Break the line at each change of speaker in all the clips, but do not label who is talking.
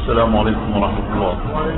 السلام عليكم ورحمة الله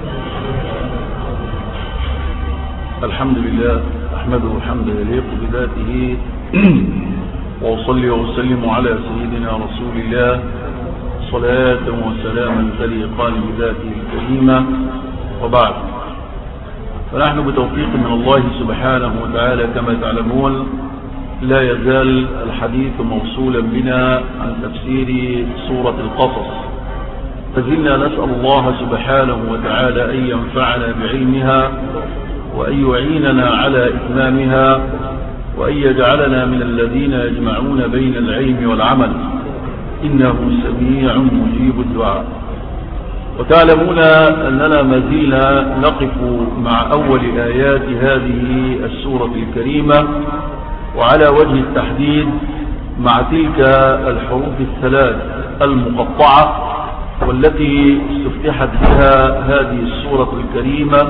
الحمد لله أحمده حمدا يليق بذاته وأصلي وأسلم على سيدنا رسول الله صلاة وسلاما تليقان بذاته الكريمة وبعد فنحن بتوفيق من الله سبحانه وتعالى كما تعلمون لا يزال الحديث موصولا بنا عن تفسير سورة القصص فزلنا نسأل الله سبحانه وتعالى أن ينفعنا بعلمها وأن يعيننا على إتمامها وأن يجعلنا من الذين يجمعون بين العلم والعمل إنه سميع مجيب الدعاء وتعلمون أننا ما زلنا نقف مع أول آيات هذه السورة الكريمة وعلى وجه التحديد مع تلك الحروف الثلاث المقطعة والتي استفتحت بها هذه السورة الكريمة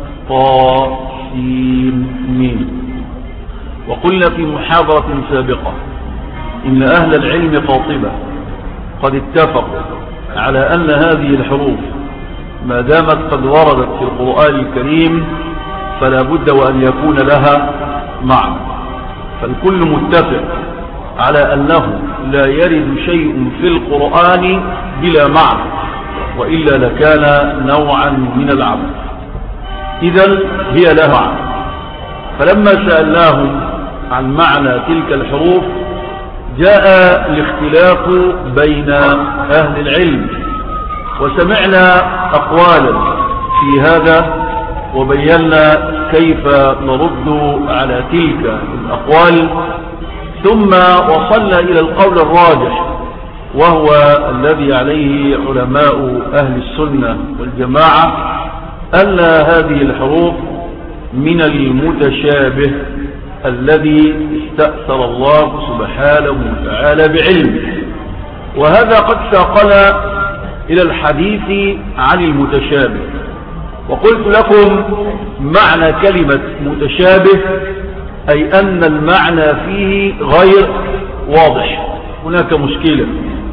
طاسين مين وقلنا في محاضرة سابقة إن أهل العلم قاطبة قد اتفقوا على أن هذه الحروف ما دامت قد وردت في القرآن الكريم فلا بد وأن يكون لها معنى فالكل متفق على أنه لا يرد شيء في القرآن بلا معنى وإلا لكان نوعا من العبد إذا هي لها معنى فلما سألناهم عن معنى تلك الحروف جاء الاختلاف بين أهل العلم وسمعنا أقوالا في هذا وبينا كيف نرد على تلك الأقوال ثم وصلنا إلى القول الراجح وهو الذي عليه علماء أهل السنة والجماعة أن هذه الحروف من المتشابه الذي استأثر الله سبحانه وتعالى بعلمه وهذا قد ساقنا إلى الحديث عن المتشابه وقلت لكم معنى كلمة متشابه أي أن المعنى فيه غير واضح هناك مشكلة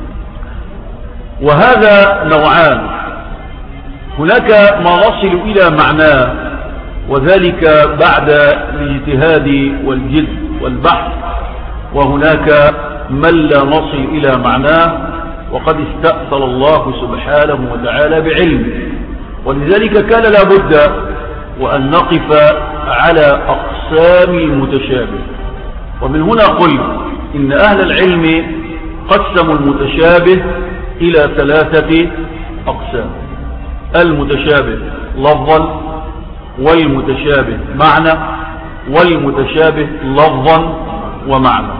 وهذا نوعان هناك ما نصل إلى معناه وذلك بعد الاجتهاد والجد والبحث وهناك من لا نصل إلى معناه وقد استأثر الله سبحانه وتعالى بعلمه ولذلك كان لابد وأن نقف على أقسام المتشابه ومن هنا قلت إن أهل العلم قسموا المتشابه إلى ثلاثة أقسام المتشابه لفظا والمتشابه معنى والمتشابه لفظا ومعنى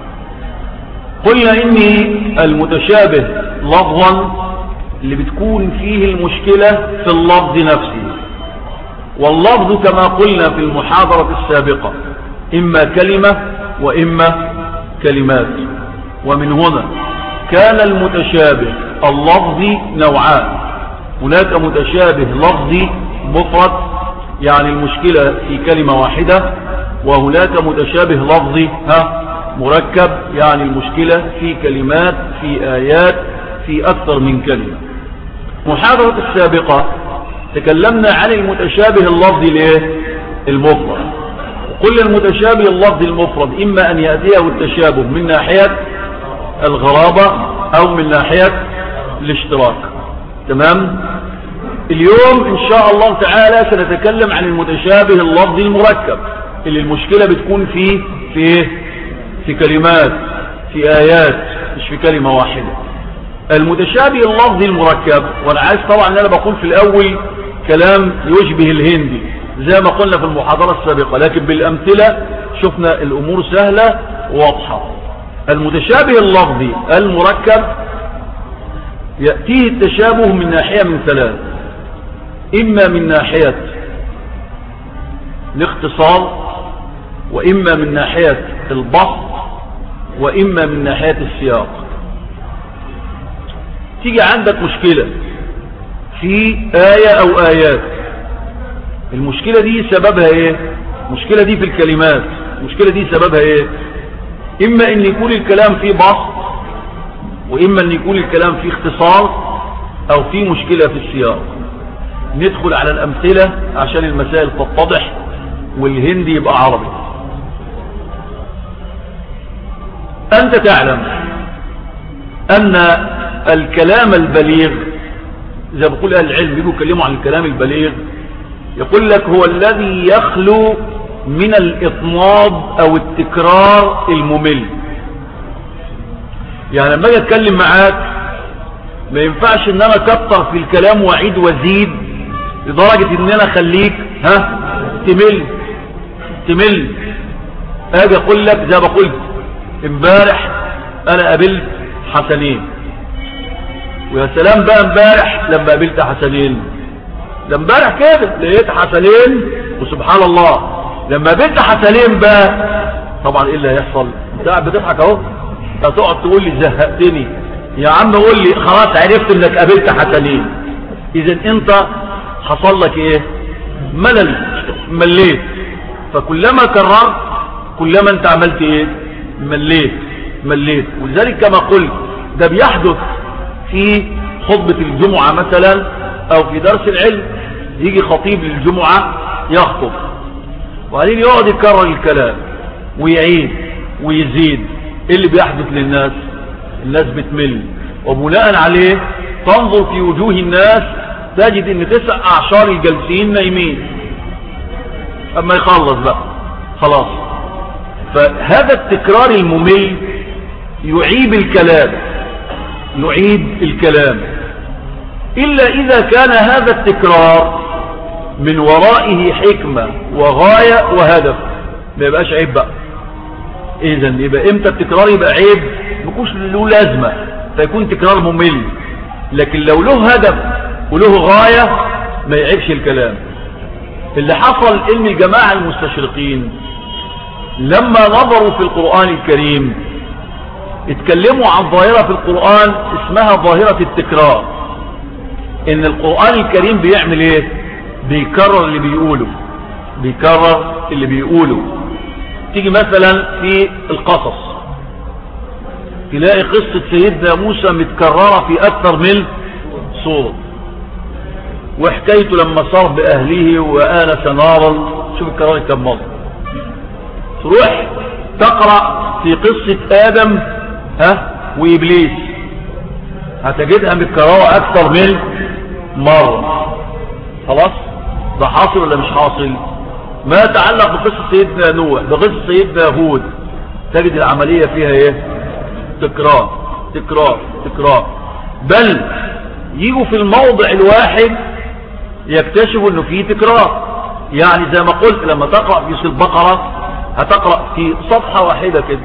قلنا إن المتشابه لفظا اللي بتكون فيه المشكلة في اللفظ نفسه واللفظ كما قلنا في المحاضرة السابقة إما كلمة وإما كلمات ومن هنا كان المتشابه اللفظي نوعان هناك متشابه لفظي مفرد يعني المشكلة في كلمة واحدة وهناك متشابه لفظي ها مركب يعني المشكلة في كلمات في آيات في أكثر من كلمة محاضرة السابقة تكلمنا عن المتشابه اللفظي ليه المفرد وقل المتشابه اللفظي المفرد إما أن يأتيه التشابه من ناحية الغرابة أو من ناحية الاشتراك تمام اليوم إن شاء الله تعالى سنتكلم عن المتشابه اللفظي المركب اللي المشكلة بتكون فيه في ايه في كلمات في آيات مش في كلمة واحدة المتشابه اللفظي المركب وانا عايز طبعا ان انا بقول في الاول كلام يشبه الهندي زي ما قلنا في المحاضرة السابقة لكن بالامثلة شفنا الامور سهلة وواضحة المتشابه اللفظي المركب يأتيه التشابه من ناحية من ثلاث إما من ناحية الاختصار وإما من ناحية البسط وإما من ناحية السياق تيجي عندك مشكلة في آية أو آيات المشكلة دي سببها ايه المشكلة دي في الكلمات المشكلة دي سببها ايه اما ان يكون الكلام فيه بسط واما ان يكون الكلام فيه اختصار او في مشكلة في السياق ندخل على الامثلة عشان المسائل تتضح والهندي يبقى عربي انت تعلم ان الكلام البليغ زي بقول اهل العلم بيجوا يتكلموا عن الكلام البليغ يقول لك هو الذي يخلو من الاطناب او التكرار الممل يعني لما اجي اتكلم معاك ما ينفعش ان انا اكتر في الكلام واعيد وازيد لدرجة ان انا اخليك ها تمل تمل اجي اقول لك زي ما قلت امبارح انا قابلت حسنين ويا سلام بقى امبارح لما قابلت حسنين ده امبارح كده لقيت حسنين وسبحان الله لما قابلت حسنين بقى طبعا ايه اللي هيحصل انت قاعد بتضحك اهو هتقعد تقول لي زهقتني يا عم قول لي خلاص عرفت انك قابلت حسنين اذا انت حصل لك ايه ملل مليت فكلما كررت كلما انت عملت ايه مليت مليت ولذلك كما قلت ده بيحدث في خطبة الجمعة مثلا او في درس العلم يجي خطيب للجمعة يخطب وبعدين يقعد يكرر الكلام ويعيد ويزيد ايه اللي بيحدث للناس الناس بتمل وبناء عليه تنظر في وجوه الناس تجد ان تسع اعشار الجالسين نايمين اما يخلص بقى خلاص فهذا التكرار الممل يعيب الكلام يعيب الكلام إلا إذا كان هذا التكرار من ورائه حكمة وغاية وهدف ما يبقاش عيب بقى إذا يبقى إمتى التكرار يبقى عيب مكوش له لازمة فيكون تكرار ممل لكن لو له هدف وله غاية ما يعيبش الكلام اللي حصل ان الجماعة المستشرقين لما نظروا في القرآن الكريم اتكلموا عن ظاهرة في القرآن اسمها ظاهرة التكرار ان القرآن الكريم بيعمل ايه بيكرر اللي بيقوله بيكرر اللي بيقوله تيجي مثلا في القصص تلاقي قصة سيدنا موسى متكررة في اكثر من صورة وحكايته لما صار بأهله وآنس نارا شوف الكرار كم مرة تروح تقرأ في قصة آدم ها وإبليس هتجدها متكررة أكثر من مرة خلاص ده حاصل ولا مش حاصل ما يتعلق بقصة سيدنا نوح بقصة سيدنا هود تجد العملية فيها ايه تكرار تكرار تكرار بل يجوا في الموضع الواحد يكتشفوا انه فيه تكرار يعني زي ما قلت لما تقرأ في سورة البقرة هتقرأ في صفحة واحدة كده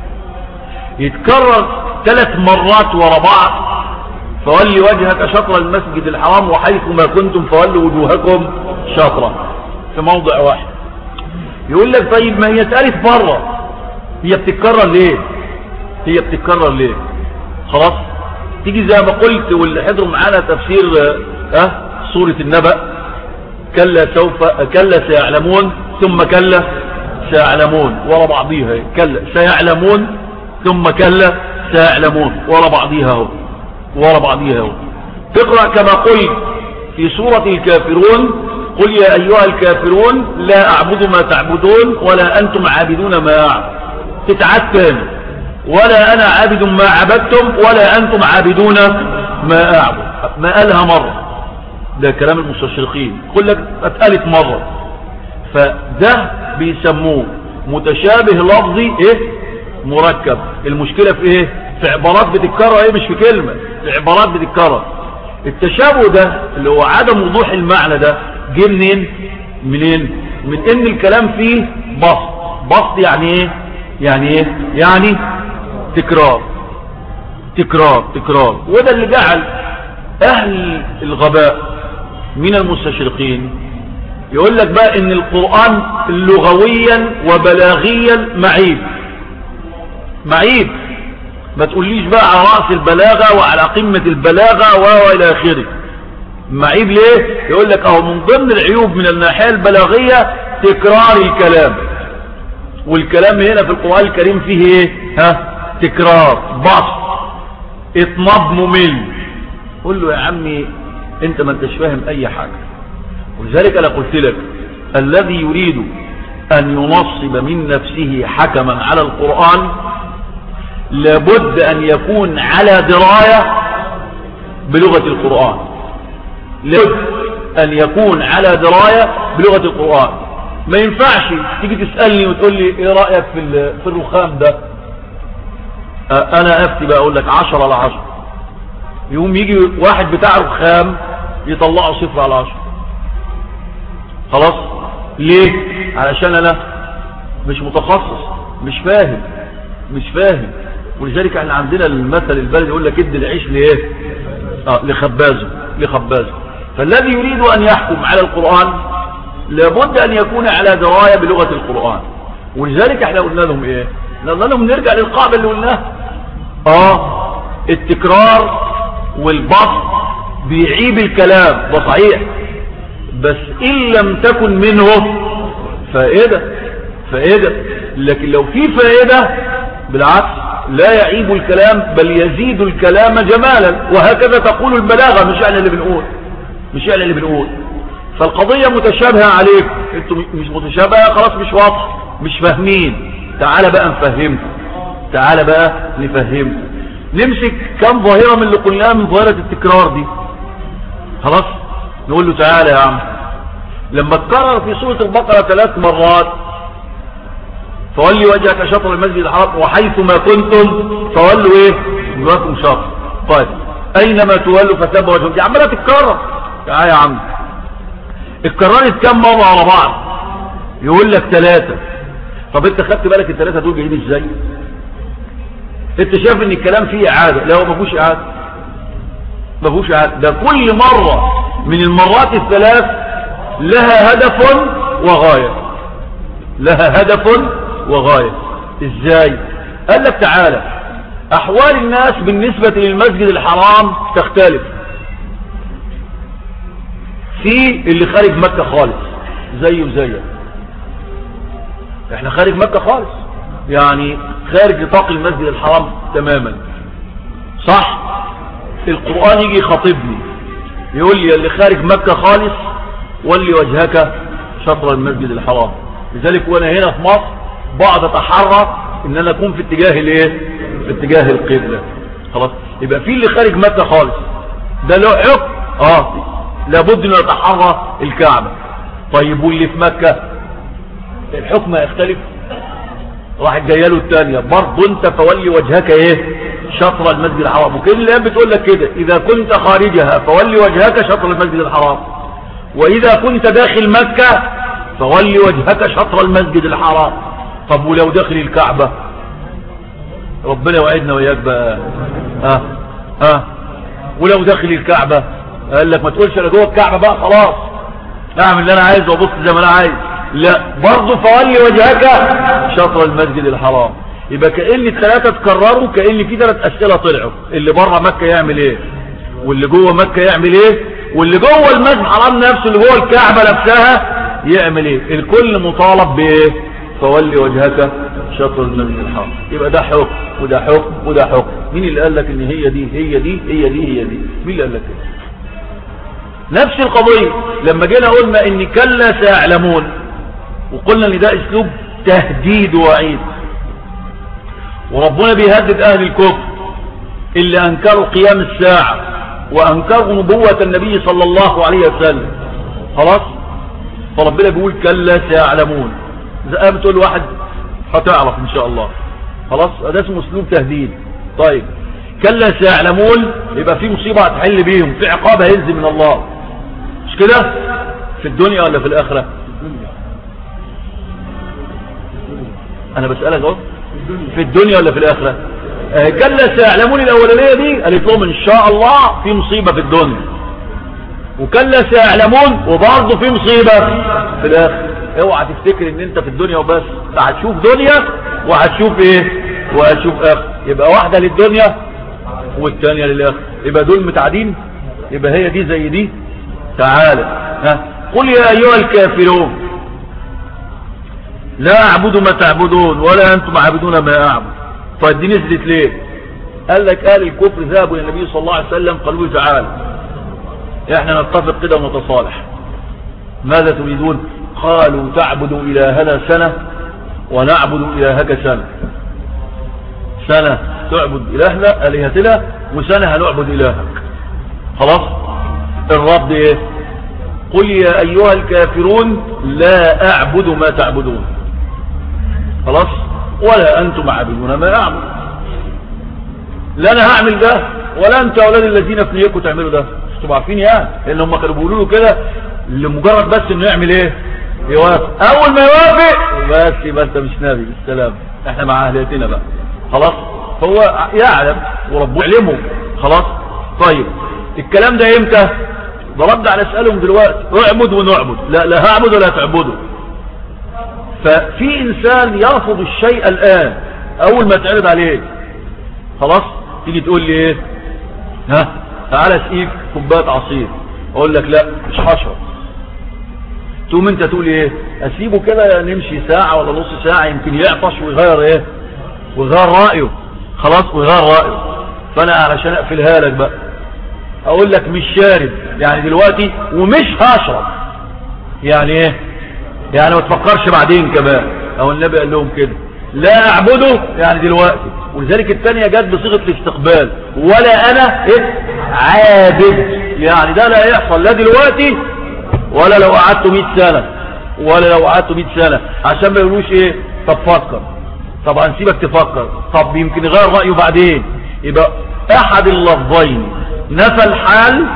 يتكرر ثلاث مرات ورا بعض فولي وجهك شطر المسجد الحرام وحيث ما كنتم فولوا وجوهكم شطرة في موضع واحد يقول لك طيب ما هي اتقالت مرة هي بتتكرر ليه هي بتتكرر ليه خلاص تيجي زي ما قلت واللي حضروا معانا تفسير اه سورة النبأ كلا سوف كلا سيعلمون ثم كلا سيعلمون ورا بعضيها كلا سيعلمون ثم كلا سيعلمون ورا بعضيها هو ورا بعضيها هو تقرأ كما قلت في سورة الكافرون قل يا أيها الكافرون لا أعبد ما تعبدون ولا أنتم عابدون ما أعبد تتعاد تاني ولا أنا عابد ما عبدتم ولا أنتم عابدون ما أعبد ما قالها مرة ده كلام المستشرقين يقول لك اتقالت مرة فده بيسموه متشابه لفظي ايه مركب المشكلة في ايه في عبارات بتتكرر ايه مش في كلمة في عبارات بتتكرر التشابه ده اللي هو عدم وضوح المعنى ده جه منين منين من ان الكلام فيه بسط بسط يعني ايه يعني ايه يعني تكرار تكرار تكرار وده اللي جعل اهل الغباء من المستشرقين يقول لك بقى ان القرآن لغويا وبلاغيا معيب معيب ما تقوليش بقى على رأس البلاغة وعلى قمة البلاغة والى اخره معيب ليه يقول لك اهو من ضمن العيوب من الناحية البلاغية تكرار الكلام والكلام هنا في القرآن الكريم فيه ايه ها تكرار بسط اطناب ممل قل له يا عمي انت ما انتش فاهم اي حاجة ولذلك انا قلت لك الذي يريد ان ينصب من نفسه حكما على القرآن لابد ان يكون على دراية بلغة القرآن لابد ان يكون على دراية بلغة القرآن ما ينفعش تيجي تسألني وتقول لي ايه رأيك في في الرخام ده انا افتي بقى اقول لك عشرة على عشرة يقوم يجي واحد بتاع رخام يطلعه صفر على عشرة خلاص ليه علشان انا مش متخصص مش فاهم مش فاهم ولذلك احنا عندنا المثل البلد يقول لك ادي العيش لايه اه لخبازه لخبازه فالذي يريد ان يحكم على القرآن لابد ان يكون على دراية بلغة القرآن ولذلك احنا قلنا لهم ايه قلنا لهم نرجع للقاعدة اللي قلناها اه التكرار والبسط بيعيب الكلام ده صحيح بس ان لم تكن منه فائدة فائدة لكن لو في فائدة بالعكس لا يعيب الكلام بل يزيد الكلام جمالا وهكذا تقول البلاغة مش احنا اللي بنقول مش احنا اللي بنقول فالقضية متشابهة عليك انتوا مش متشابهة خلاص مش واضح مش فاهمين تعال بقى نفهمكم تعال بقى نفهمكم نمسك كم ظاهرة من اللي قلناها من ظاهرة التكرار دي خلاص نقول له تعالى يا عم لما تكرر في سورة البقرة ثلاث مرات فولي وجهك شطر المسجد الحرام وحيث ما كنتم فولوا ايه وجهكم شطر طيب اينما تولوا فثاب وجهكم دي عماله تتكرر تعالى يا عم اتكررت كم مرة على بعض يقول لك ثلاثة طب انت خدت بالك الثلاثة دول جايين ازاي انت شايف ان الكلام فيه اعادة لا هو ما فيهوش اعادة ما فيهوش اعادة ده كل مرة من المرات الثلاث لها هدف وغاية لها هدف وغاية ازاي قال لك تعالى احوال الناس بالنسبة للمسجد الحرام تختلف في اللي خارج مكة خالص زيه وزيك احنا خارج مكة خالص يعني خارج نطاق المسجد الحرام تماما صح القرآن يجي يخاطبني يقول لي اللي خارج مكة خالص ولي وجهك شطر المسجد الحرام لذلك وانا هنا في مصر بقعد اتحرى ان انا اكون في اتجاه الايه في اتجاه القبلة خلاص يبقى في اللي خارج مكة خالص ده له حكم اه لابد انه يتحرى الكعبة طيب واللي في مكة الحكم يختلف راح جايه له الثانيه برضه انت فولي وجهك ايه شطر المسجد الحرام وكل الايام بتقول لك كده اذا كنت خارجها فولي وجهك شطر المسجد الحرام واذا كنت داخل مكة فولي وجهك شطر المسجد الحرام طب ولو داخل الكعبة ربنا وعدنا وياك بقى ها ها ولو داخل الكعبة قال لك ما تقولش انا جوه الكعبة بقى خلاص اعمل اللي انا عايزه وابص زي ما انا عايز لا برضه فولي وجهك شطر المسجد الحرام يبقى كأن الثلاثة تكرروا كأن في ثلاث أسئلة طلعوا اللي بره مكة يعمل ايه واللي جوه مكة يعمل ايه واللي جوه المسجد الحرام نفسه اللي جوه الكعبة نفسها يعمل ايه الكل مطالب بايه فولي وجهك شطر المسجد الحرام يبقى ده حكم وده حكم وده حكم مين اللي قال لك ان هي دي هي دي هي دي هي دي مين اللي قال لك كده نفس القضية لما جينا قلنا ان كلا سيعلمون وقلنا ان ده اسلوب تهديد وعيد وربنا بيهدد اهل الكفر اللي انكروا قيام الساعة وانكروا نبوة النبي صلى الله عليه وسلم خلاص فربنا بيقول كلا سيعلمون اذا بتقول واحد هتعرف ان شاء الله خلاص ده اسمه اسلوب تهديد طيب كلا سيعلمون يبقى في مصيبة هتحل بيهم في عقاب هينزل من الله مش كده في الدنيا ولا في الاخرة انا بسألك اهو في الدنيا ولا في الاخرة آه كلا سيعلمون الاولانية دي قالت لهم ان شاء الله في مصيبة في الدنيا وكلا سيعلمون وبرضه في مصيبة في الاخرة اوعى تفتكر ان انت في الدنيا وبس هتشوف دنيا وهتشوف ايه وهتشوف اخر يبقى واحدة للدنيا والتانية للاخر يبقى دول متعدين يبقى هي دي زي دي تعالى ها قل يا ايها الكافرون لا اعبد ما تعبدون ولا انتم عابدون ما اعبد طيب دي نزلت ليه قال لك اهل الكفر ذهبوا الى النبي صلى الله عليه وسلم قالوا له تعال احنا نتفق كده ونتصالح ماذا تريدون قالوا تعبد الهنا سنة ونعبد الهك سنة سنة تعبد الهنا الهتنا وسنة هنعبد الهك خلاص الرد ايه قل يا ايها الكافرون لا اعبد ما تعبدون خلاص ولا انتم عابدون ما اعبد لا انا هعمل ده ولا انت اولاد الذين في نيكم تعملوا ده انتوا عارفين يعني لان هم كانوا بيقولوا له كده لمجرد بس انه يعمل ايه يوافق اول ما يوافق بس يبقى انت مش نبي بالسلام احنا مع اهليتنا بقى خلاص فهو يعلم وربه يعلمه خلاص طيب الكلام ده امتى برد على اسألهم دلوقتي اعبد ونعبد لا لا هعبد ولا تعبدوا ففي انسان يرفض الشيء الان اول ما تعرض عليه خلاص تيجي تقول لي ايه ها تعالى اسقيك كوبايه عصير اقول لك لا مش هشرب تقوم انت تقول ايه اسيبه كده نمشي ساعة ولا نص ساعة يمكن يعطش ويغير ايه ويغير رأيه خلاص ويغير رأيه فانا علشان اقفلها لك بقى اقول لك مش شارب يعني دلوقتي ومش هشرب يعني ايه يعني ما تفكرش بعدين كمان او النبي قال لهم كده لا اعبده يعني دلوقتي ولذلك الثانية جت بصيغة الاستقبال ولا انا ايه عابد يعني ده لا يحصل لا دلوقتي ولا لو قعدت 100 سنة ولا لو قعدت 100 سنة عشان ما يقولوش ايه طب فكر طب هنسيبك تفكر طب يمكن يغير رأيه بعدين يبقى احد اللفظين نفى الحال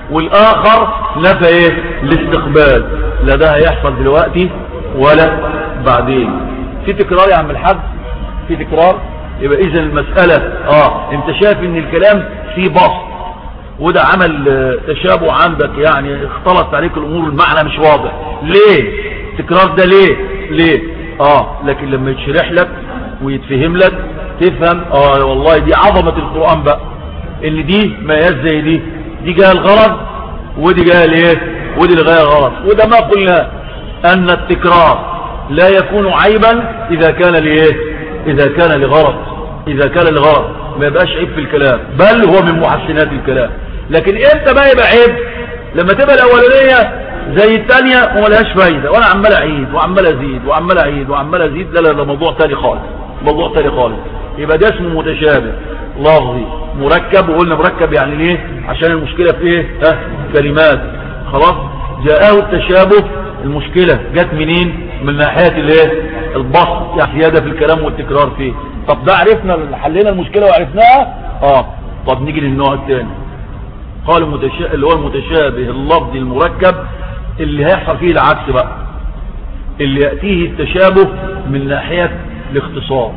والاخر نفى ايه الاستقبال لا ده هيحصل دلوقتي ولا بعدين في تكرار يا عم الحاج في تكرار يبقى اذا المسألة اه انت شايف ان الكلام فيه بسط وده عمل تشابه عندك يعني اختلط عليك الامور المعنى مش واضح ليه تكرار ده ليه ليه اه لكن لما يتشرح لك ويتفهم لك تفهم اه والله دي عظمة القرآن بقى ان دي مياز زي دي دي جاء الغرض ودي جاء الايه ودي لغاية الغرض وده ما قلنا ان التكرار لا يكون عيبا اذا كان لايه اذا كان لغرض اذا كان لغرض ما يبقاش عيب في الكلام بل هو من محسنات الكلام لكن امتى بقى يبقى عيب لما تبقى الاولانيه زي الثانيه وما لهاش فايده وانا عمال اعيد وعمال ازيد وعمال اعيد وعمال ازيد لا لا ده موضوع ثاني خالص موضوع ثاني خالص يبقى ده اسمه متشابه لفظي مركب وقلنا مركب يعني ليه عشان المشكله في ايه ها كلمات خلاص جاءه التشابه المشكله جت منين من ناحيه الايه البسط يعني زياده في الكلام والتكرار فيه طب ده عرفنا حلينا المشكله وعرفناها اه طب نيجي للنوع الثاني قال المتشا... اللي هو المتشابه اللفظي المركب اللي هيحصل فيه العكس بقى اللي يأتيه التشابه من ناحية الاختصار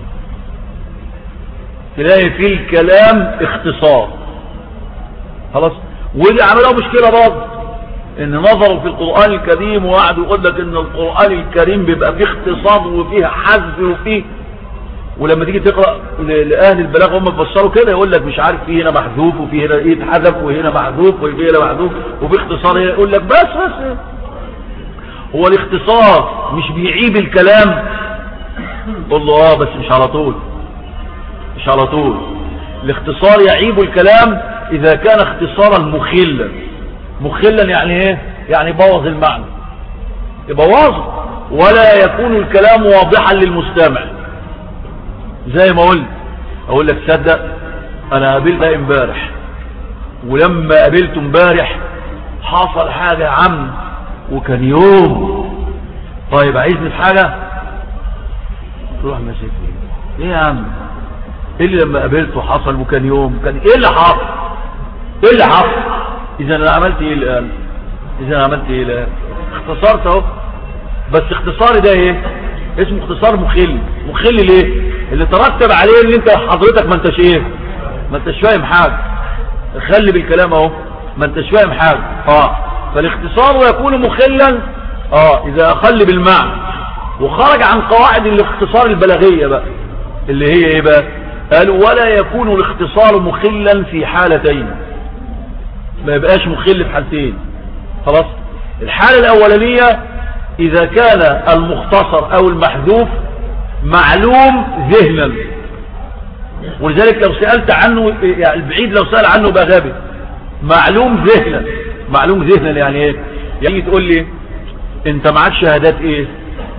تلاقي في الكلام اختصار خلاص ودي عملوا مشكلة برضه ان نظروا في القرآن الكريم وقعدوا يقول لك ان القرآن الكريم بيبقى فيه اختصار وفيه حذف وفيه ولما تيجي تقرأ لأهل البلاغ هم بفسروا كده يقول لك مش عارف في هنا محذوف وفي هنا ايه اتحذف وهنا محذوف وفي هنا محذوف وفي اختصار يقول لك بس بس هو الاختصار مش بيعيب الكلام قول له اه بس مش على طول مش على طول الاختصار يعيب الكلام اذا كان اختصارا مخلا مخلا يعني ايه يعني بوظ المعنى يبوظ ولا يكون الكلام واضحا للمستمع زي ما قلت اقول لك صدق انا قابلت امبارح ولما قابلته امبارح حصل حاجة يا عم وكان يوم طيب عايزني في حاجة روح ماسك ايه يا عم ايه اللي لما قابلته حصل وكان يوم كان ايه اللي حصل ايه اللي حصل اذا انا عملت ايه الان اذا انا عملت ايه الان اختصرت اهو بس اختصاري ده ايه اسمه اختصار مخل مخل ليه اللي ترتب عليه ان انت حضرتك ما انتش ايه ما انتش فاهم حاجة خلي بالكلام اهو ما انتش فاهم حاجة اه فالاختصار يكون مخلا اه اذا اخل بالمعنى وخرج عن قواعد الاختصار البلاغية بقى اللي هي ايه بقى قالوا ولا يكون الاختصار مخلا في حالتين ما يبقاش مخل في حالتين خلاص الحالة الاولانية اذا كان المختصر او المحذوف معلوم ذهنا ولذلك لو سألت عنه يعني البعيد لو سأل عنه بقى غبي معلوم ذهنا معلوم ذهنا يعني ايه يعني تقول لي انت معاك شهادات ايه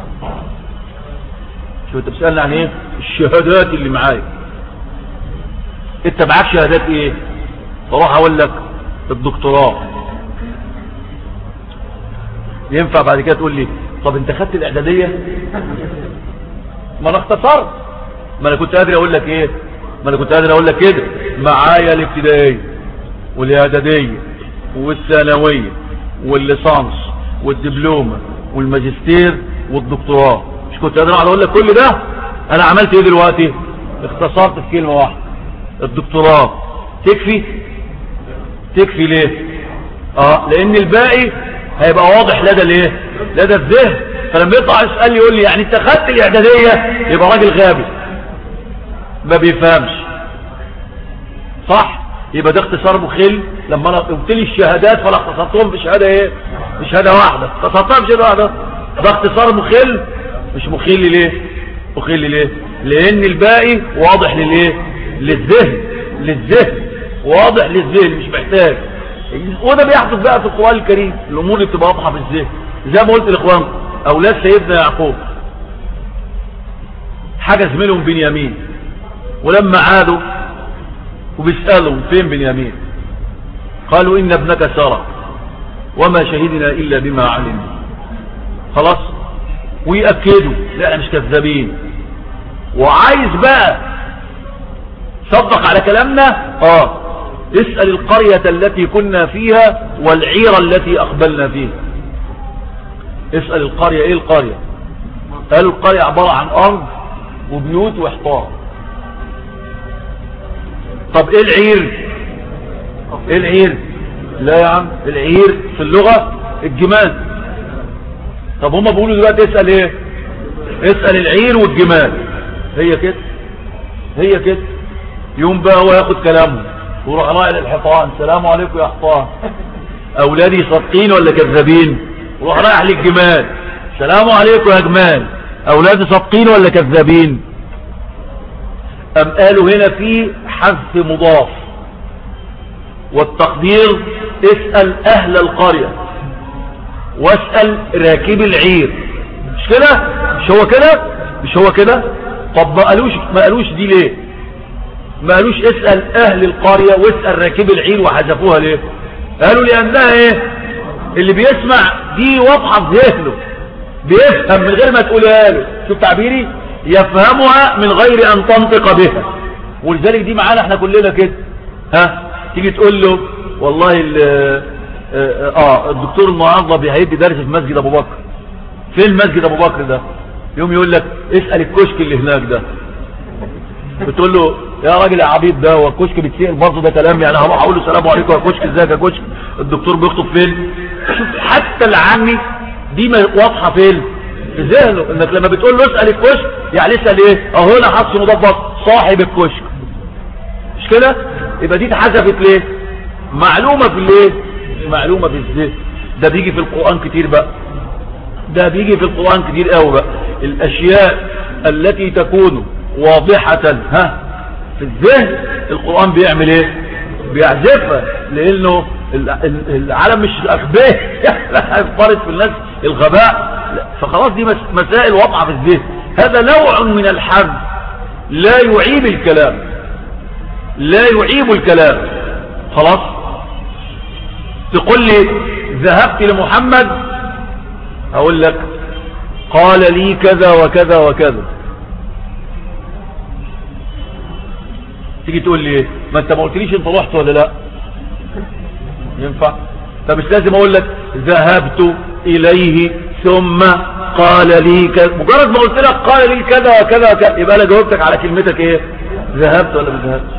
شو انت بتسألني عن ايه الشهادات اللي معاك انت معاك شهادات ايه فروح اقول لك الدكتوراه ينفع بعد كده تقول لي طب انت خدت الاعدادية ما انا اختصرت ما انا كنت قادر اقول لك ايه ما انا كنت قادر اقول لك كده معايا الابتدائية والاعدادية والثانوية والليسانس والدبلومة والماجستير والدكتوراه مش كنت قادر اقول لك كل ده انا عملت ايه دلوقتي اختصرت في كلمة واحدة الدكتوراه تكفي تكفي ليه اه لان الباقي هيبقى واضح لدى الايه لدى الذهن فلما يطلع يسأل يقول لي يعني انت خدت الاعدادية يبقى راجل غابي ما بيفهمش صح يبقى ده اختصار مخل لما انا قلت لي الشهادات فانا اختصرتهم بشهاده ايه بشهاده واحده اختصرتها بشهاده واحده ده اختصار مخل مش مخل ليه مخل ليه لان الباقي واضح للايه للذهن للذهن واضح للذهن مش محتاج وده بيحدث بقى في القرآن الكريم الامور اللي بتبقى واضحه في الذهن زي ما قلت لاخوان اولاد سيدنا يعقوب حاجه زميلهم بنيامين ولما عادوا وبيسالوا فين بنيامين قالوا ان ابنك سرق وما شهدنا الا بما علمنا خلاص ويأكدوا لا احنا مش كذابين وعايز بقى صدق على كلامنا اه اسأل القرية التي كنا فيها والعيرة التي اقبلنا فيها اسأل القرية ايه القرية قالوا القرية عبارة عن ارض وبيوت وحطار طب ايه العير ايه العير لا يا عم العير في اللغة الجمال طب هما بيقولوا دلوقتي اسأل ايه اسأل العير والجمال هي كده هي كده يوم بقى هو ياخد كلامه ويروح رايح للحيطان السلام عليكم يا حيطان اولادي صادقين ولا كذابين ويروح رايح للجمال السلام عليكم يا جمال اولادي صادقين ولا كذابين ام قالوا هنا في حذف مضاف والتقدير اسأل اهل القرية واسأل راكب العير مش كده مش هو كده مش هو كده طب ما قالوش ما قالوش دي ليه ما قالوش اسأل اهل القرية واسأل راكب العير وحذفوها ليه قالوا لانها ايه اللي بيسمع دي واضحة في ذهنه بيفهم من غير ما تقولها له شوف تعبيري يفهمها من غير ان تنطق بها ولذلك دي معانا احنا كلنا كده ها تيجي تقول له والله ال اه, آه الدكتور المعظم هيدي درس في مسجد ابو بكر فين مسجد ابو بكر ده يوم يقول لك اسأل الكشك اللي هناك ده بتقول له يا راجل يا عبيد ده هو الكشك بتسأل برضه ده كلام يعني هروح اقول له السلام عليكم يا كشك ازيك يا كشك الدكتور بيخطب فين شوف حتى العامي دي واضحه فين في ذهنه انك لما بتقول له اسال الكشك يعني اسال ايه اهو هنا حدث مضبط صاحب الكشك مش كده يبقى دي اتحذفت ليه معلومه في الايه معلومه في الذهن ده بيجي في القران كتير بقى ده بيجي في القران كتير قوي بقى الاشياء التي تكون واضحه ها في الذهن القران بيعمل ايه بيعزفها لانه العالم مش اغبياء فرض في الناس الغباء فخلاص دي مسائل واضحه في الذهن هذا نوع من الحد لا يعيب الكلام لا يعيب الكلام خلاص تقول لي ذهبت لمحمد اقول لك قال لي كذا وكذا وكذا تيجي تقول لي ايه ما انت ما قلتليش انت رحت ولا لا ينفع فمش لازم اقول لك ذهبت اليه ثم قال لي كذا مجرد ما قلت لك قال لي كذا وكذا وكذا يبقى انا جاوبتك على كلمتك ايه ذهبت ولا ما ذهبتش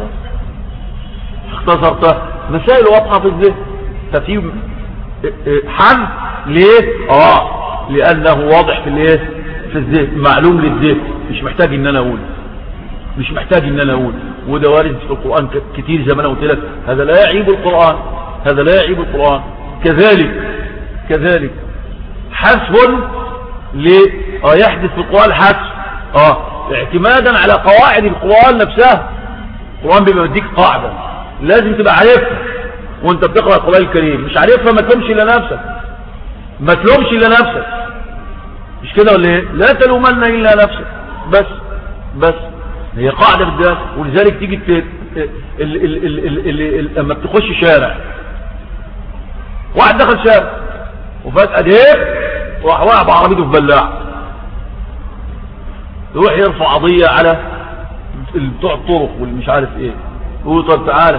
اختصرتها مسائل واضحه في الذهن ففي حل ليه اه لانه واضح في الايه في الذهن معلوم للذهن مش محتاج ان انا اقول مش محتاج ان انا اقول وده وارد في القرآن كتير زي ما انا قلت لك هذا لا يعيب القرآن هذا لا يعيب القرآن كذلك كذلك حذف ل اه يحدث في القرآن حذف اه اعتمادا على قواعد القرآن نفسها القرآن بما يديك قاعدة لازم تبقى عارفها وانت بتقرأ القرآن الكريم مش عارفها ما تلومش الا نفسك ما تلومش الا نفسك مش كده ولا ايه لا تلومن الا نفسك بس بس هي قاعدة بالذات ولذلك تيجي لما بتخش شارع واحد دخل شارع وفجأة ديك وراح واقع بعربيته في بلاع يروح يرفع قضية على بتوع الطرق واللي مش عارف ايه يقول طب تعالى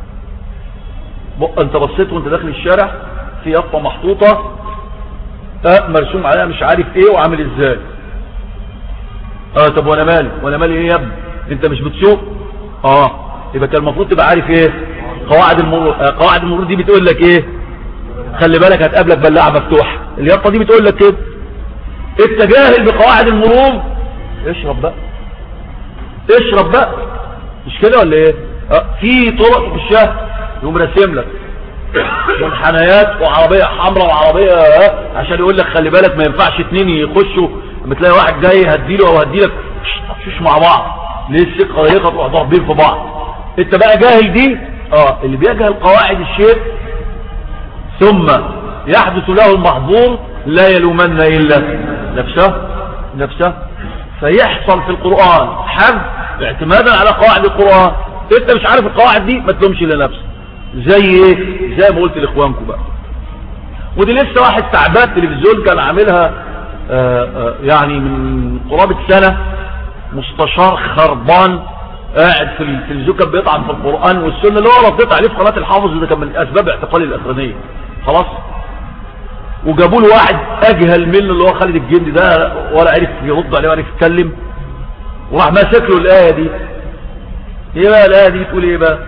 انت بصيت وانت داخل الشارع في يافطه محطوطة اه مرسوم عليها مش عارف ايه وعامل ازاي اه طب وانا مالي وانا مالي ايه يا ابني انت مش بتسوق اه يبقى كان المفروض تبقى عارف ايه قواعد المرور آه قواعد المرور دي بتقول لك ايه خلي بالك هتقابلك بلاعه مفتوحه اليافطه دي بتقول لك كده انت جاهل بقواعد المرور اشرب بقى اشرب بقى مش كده ولا ايه اه في طرق في الشهر يقوم راسم لك منحنيات وعربيه حمراء وعربيه اه عشان يقول لك خلي بالك ما ينفعش اتنين يخشوا لما تلاقي واحد جاي هديله او هديلك مش مع بعض ليه الثقه ضيقه تروح ضاربين في بعض انت بقى جاهل دي اه اللي بيجهل قواعد الشيء ثم يحدث له المحظور لا يلومن الا نفسه نفسه فيحصل في القرآن حذف اعتمادا على قواعد القرآن انت مش عارف القواعد دي ما تلومش لنفسك زي ايه زي ما قلت لاخوانكم بقى ودي لسه واحد تعبان تلفزيون كان عاملها آآ آه، آآ آه، يعني من قرابة سنة مستشار خربان قاعد في التلفزيون كان بيطعن في القرآن والسنة اللي هو رديت عليه في قناة الحافظ ده كان من اسباب اعتقالي الاخرانية خلاص وجابوا له واحد اجهل منه اللي هو خالد الجندي ده ولا عرف يرد عليه ولا عرف يتكلم وراح ماسك له الايه دي ايه بقى الايه دي تقول ايه بقى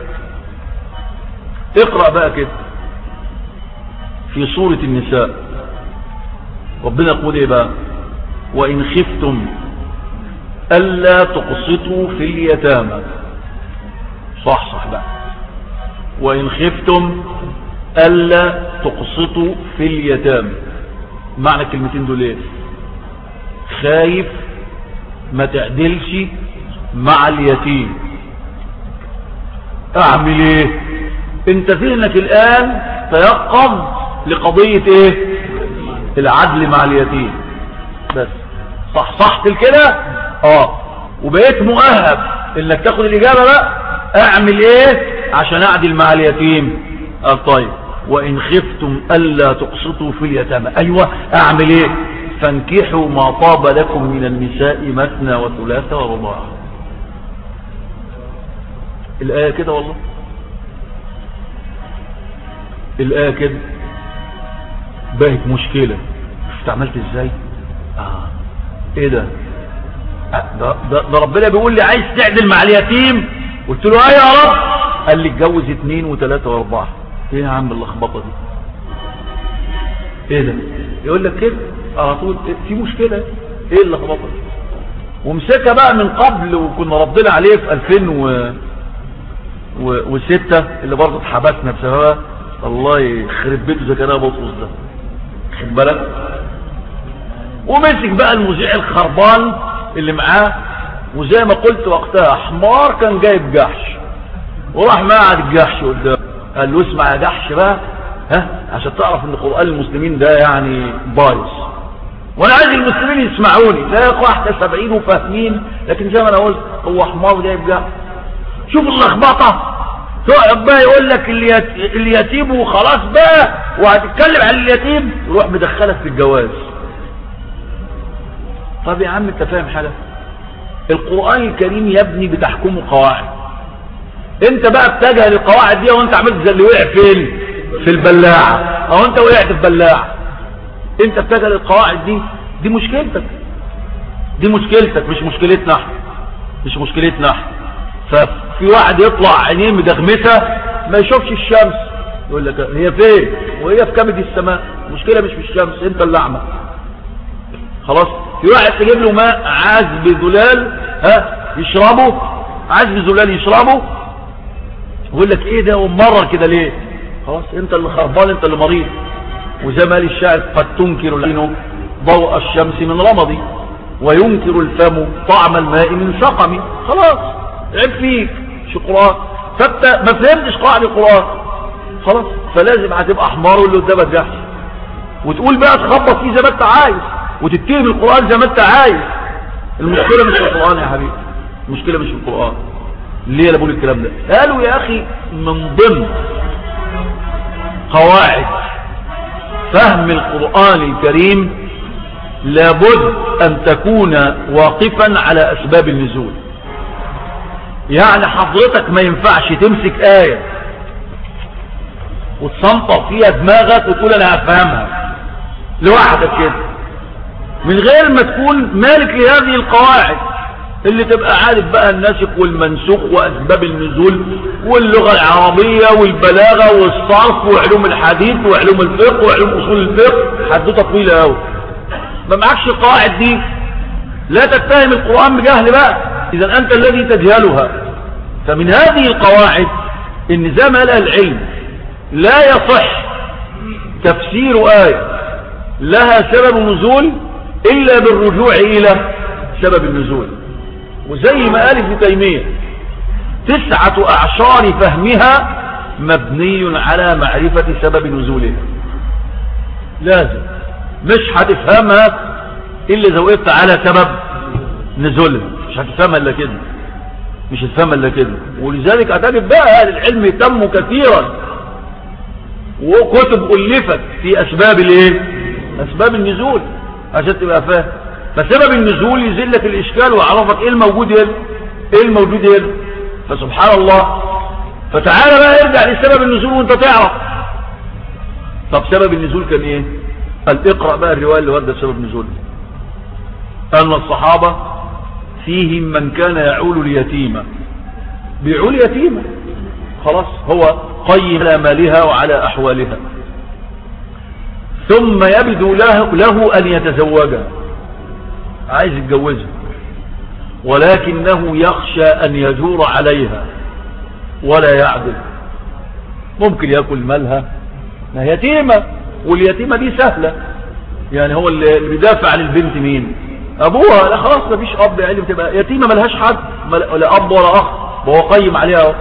اقرا بقى كده في سوره النساء ربنا يقول ايه بقى وان خفتم الا تقسطوا في اليتامى صح صح بقى وان خفتم ألا تقسطوا في اليتامى معنى الكلمتين دول ايه خايف ما تعدلش مع اليتيم اعمل ايه انت ذهنك الان تيقظ لقضية ايه العدل مع اليتيم بس صح صح كده اه وبقيت مؤهب انك تاخد الاجابة بقى اعمل ايه عشان اعدل مع اليتيم اه طيب وإن خفتم ألا تقسطوا في اليتامى أيوة أعمل إيه فانكحوا ما طاب لكم من النساء مثنى وثلاثة ورباع الآية كده والله الآية كده باهت مشكلة شفت عملت ازاي آه. ايه ده ده, ده, ده ربنا بيقول لي عايز تعدل مع اليتيم قلت له ايه يا رب قال لي اتجوز اثنين وثلاثة واربعة ايه يا عم اللخبطه دي ايه ده يقول لك كده على طول في مشكله ايه اللخبطه دي ومسكها بقى من قبل وكنا ردنا عليه في 2006 اللي برضه اتحبسنا بسببها الله يخرب بيته زكريا بطرس ده خد بالك ومسك بقى المذيع الخربان اللي معاه وزي ما قلت وقتها حمار كان جايب جحش وراح مقعد الجحش قدامه قال له اسمع يا جحش بقى ها عشان تعرف ان قرآن المسلمين ده يعني بايظ وانا عايز المسلمين يسمعوني تلاقي واحدة سبعين وفاهمين لكن زي ما انا قلت هو حمار جايب جحش شوف اللخبطة تقعد بقى يقول لك اليتيم وخلاص بقى وهتتكلم عن اليتيم يروح مدخلك في الجواز طب يا عم انت فاهم حاجة القرآن الكريم يبني بتحكمه قواعد انت بقى بتجهل القواعد دي وانت عملت زي اللي وقع فين في البلاعة او انت وقعت في بلاعة انت بتجهل القواعد دي دي مشكلتك دي مشكلتك مش مشكلتنا احنا مش مشكلتنا احنا ففي واحد يطلع عينيه مدغمسة ما يشوفش الشمس يقول لك هي فين وهي في كبد السماء المشكلة مش في الشمس انت اللي اعمى خلاص في واحد تجيب له ماء عذب زلال ها يشربه عذب زلال يشربه يقول لك ايه ده ومرر كده ليه خلاص انت اللي خربان انت اللي مريض وزي ما قال الشاعر قد تنكر العين ضوء الشمس من رمضي وينكر الفم طعم الماء من سقم خلاص عيب فيك مش القرآن فانت ما فهمتش قاعدة القرآن خلاص فلازم هتبقى حمار واللي قدامك جحش وتقول بقى تخبط فيه زي ما انت عايز وتتهم القرآن زي ما انت عايز المشكلة مش في القرآن يا حبيبي المشكلة مش في القرآن ليه انا بقول الكلام ده قالوا يا اخي من ضمن قواعد فهم القرآن الكريم لابد ان تكون واقفا على اسباب النزول يعني حضرتك ما ينفعش تمسك آية وتصنطق فيها دماغك وتقول انا هفهمها لوحدك كده من غير ما تكون مالك لهذه القواعد اللي تبقى عارف بقى الناسخ والمنسوخ واسباب النزول واللغة العربية والبلاغة والصرف وعلوم الحديث وعلوم الفقه وعلوم اصول الفقه حدوته طويلة قوي ما معكش القواعد دي لا تتهم القرآن بجهل بقى اذا انت الذي تجهلها فمن هذه القواعد ان زي ما قال العلم لا يصح تفسير آية لها سبب نزول إلا بالرجوع إلى سبب النزول وزي ما قال ابن تيمية تسعة أعشار فهمها مبني على معرفة سبب نزولها لازم مش هتفهمها إلا إذا وقفت على سبب نزولها مش هتفهمها إلا كده مش هتفهمها إلا كده ولذلك أعتقد بقى أهل العلم يتموا كثيرا وكتب ألفت في أسباب الايه أسباب النزول عشان تبقى فاهم فسبب النزول يزلك الإشكال ويعرفك إيه الموجود هنا إيه الموجود هنا فسبحان الله فتعالى بقى ارجع لسبب النزول وانت تعرف طب سبب النزول كان ايه قال اقرأ بقى الرواية اللي وردت سبب النزول أن الصحابة فيهم من كان يعول اليتيمة بيعول يتيمة خلاص هو قيم على مالها وعلى أحوالها ثم يبدو له, له أن يتزوجها عايز يتجوزها ولكنه يخشى أن يجور عليها ولا يعدل ممكن يأكل مالها ما يتيمة واليتيمة دي سهلة يعني هو اللي بيدافع عن البنت مين أبوها لا خلاص مفيش أب يعني بتبقى يتيمة ملهاش حد لا أب ولا أخ وهو قيم عليها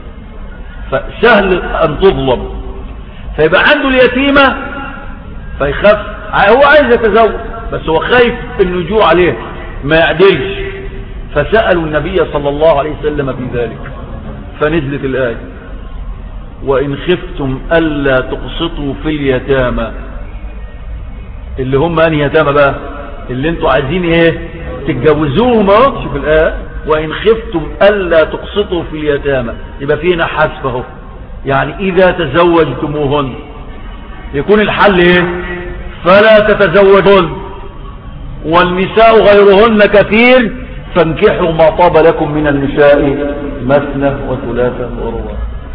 فسهل أن تظلم فيبقى عنده اليتيمة فيخاف هو عايز يتزوج بس هو خايف انه يجوع عليه ما يعدلش فسألوا النبي صلى الله عليه وسلم في ذلك فنزلت الآية وإن خفتم ألا تقسطوا في اليتامى اللي هم أن يتامى بقى اللي انتوا عايزين ايه تتجوزوهم اهو شوف الآية وإن خفتم ألا تقسطوا في اليتامى يبقى فينا حذف اهو يعني إذا تزوجتموهن يكون الحل ايه فلا تتزوجون والنساء غيرهن كثير فانكحوا ما طاب لكم من النساء مثنى وثلاثة ورباع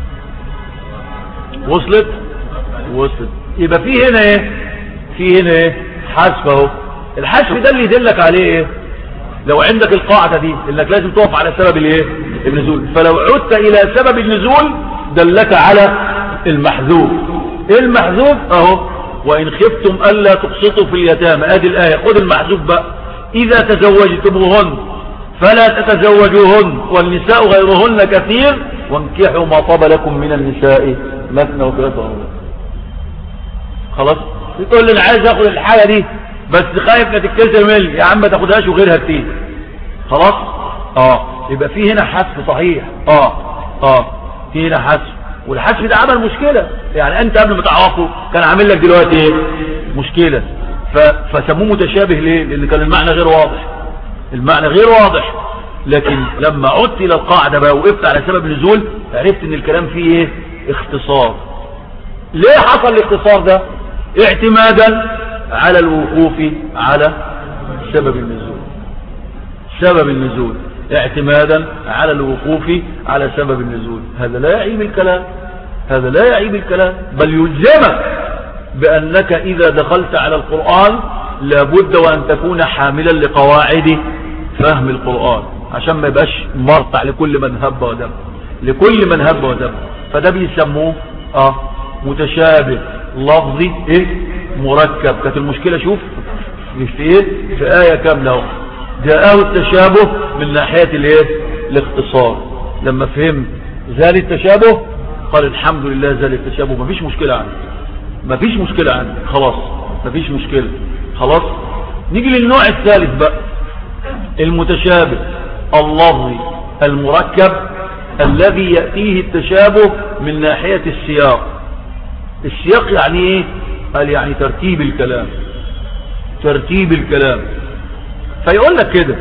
وصلت وصلت يبقى في هنا ايه في هنا ايه حذف اهو الحذف ده اللي يدلك عليه ايه لو عندك القاعدة دي انك لازم تقف على سبب الايه النزول فلو عدت الى سبب النزول دلك على المحذوف ايه المحذوف اهو وان خفتم الا تقسطوا في اليتامى ادي الايه خد المحذوف بقى اذا تزوجتموهن فلا تتزوجوهن والنساء غيرهن كثير وانكحوا ما طاب لكم من النساء مثنى وثلاثة خلاص تقول لي انا عايز اخد الحاجه دي بس خايف لا تتكسر ملي يا عم ما تاخدهاش وغيرها كتير خلاص اه يبقى في هنا حذف صحيح اه اه في هنا حذف والحذف ده عمل مشكلة يعني انت قبل ما تعرفه كان عامل لك دلوقتي ايه مشكلة ف... فسموه متشابه ليه لان كان المعنى غير واضح المعنى غير واضح لكن لما عدت الى القاعدة بقى وقفت على سبب النزول عرفت ان الكلام فيه ايه اختصار ليه حصل الاختصار ده اعتمادا على الوقوف على سبب النزول سبب النزول اعتمادا على الوقوف على سبب النزول هذا لا يعيب الكلام هذا لا يعيب الكلام بل يلزمك بأنك إذا دخلت على القرآن لابد وأن تكون حاملا لقواعد فهم القرآن عشان ما يبقاش مرتع لكل من هب ودب لكل من هب ودب فده بيسموه اه متشابه لفظي ايه مركب كانت المشكلة شوف في ايه في آية كاملة جاءه التشابه من ناحية الايه الاختصار لما فهم زال التشابه قال الحمد لله زال التشابه مفيش مشكلة عندي مفيش مشكلة عندي خلاص مفيش مشكلة خلاص نيجي للنوع الثالث بقى المتشابه اللفظي المركب الذي يأتيه التشابه من ناحية السياق السياق يعني ايه قال يعني ترتيب الكلام ترتيب الكلام فيقول لك كده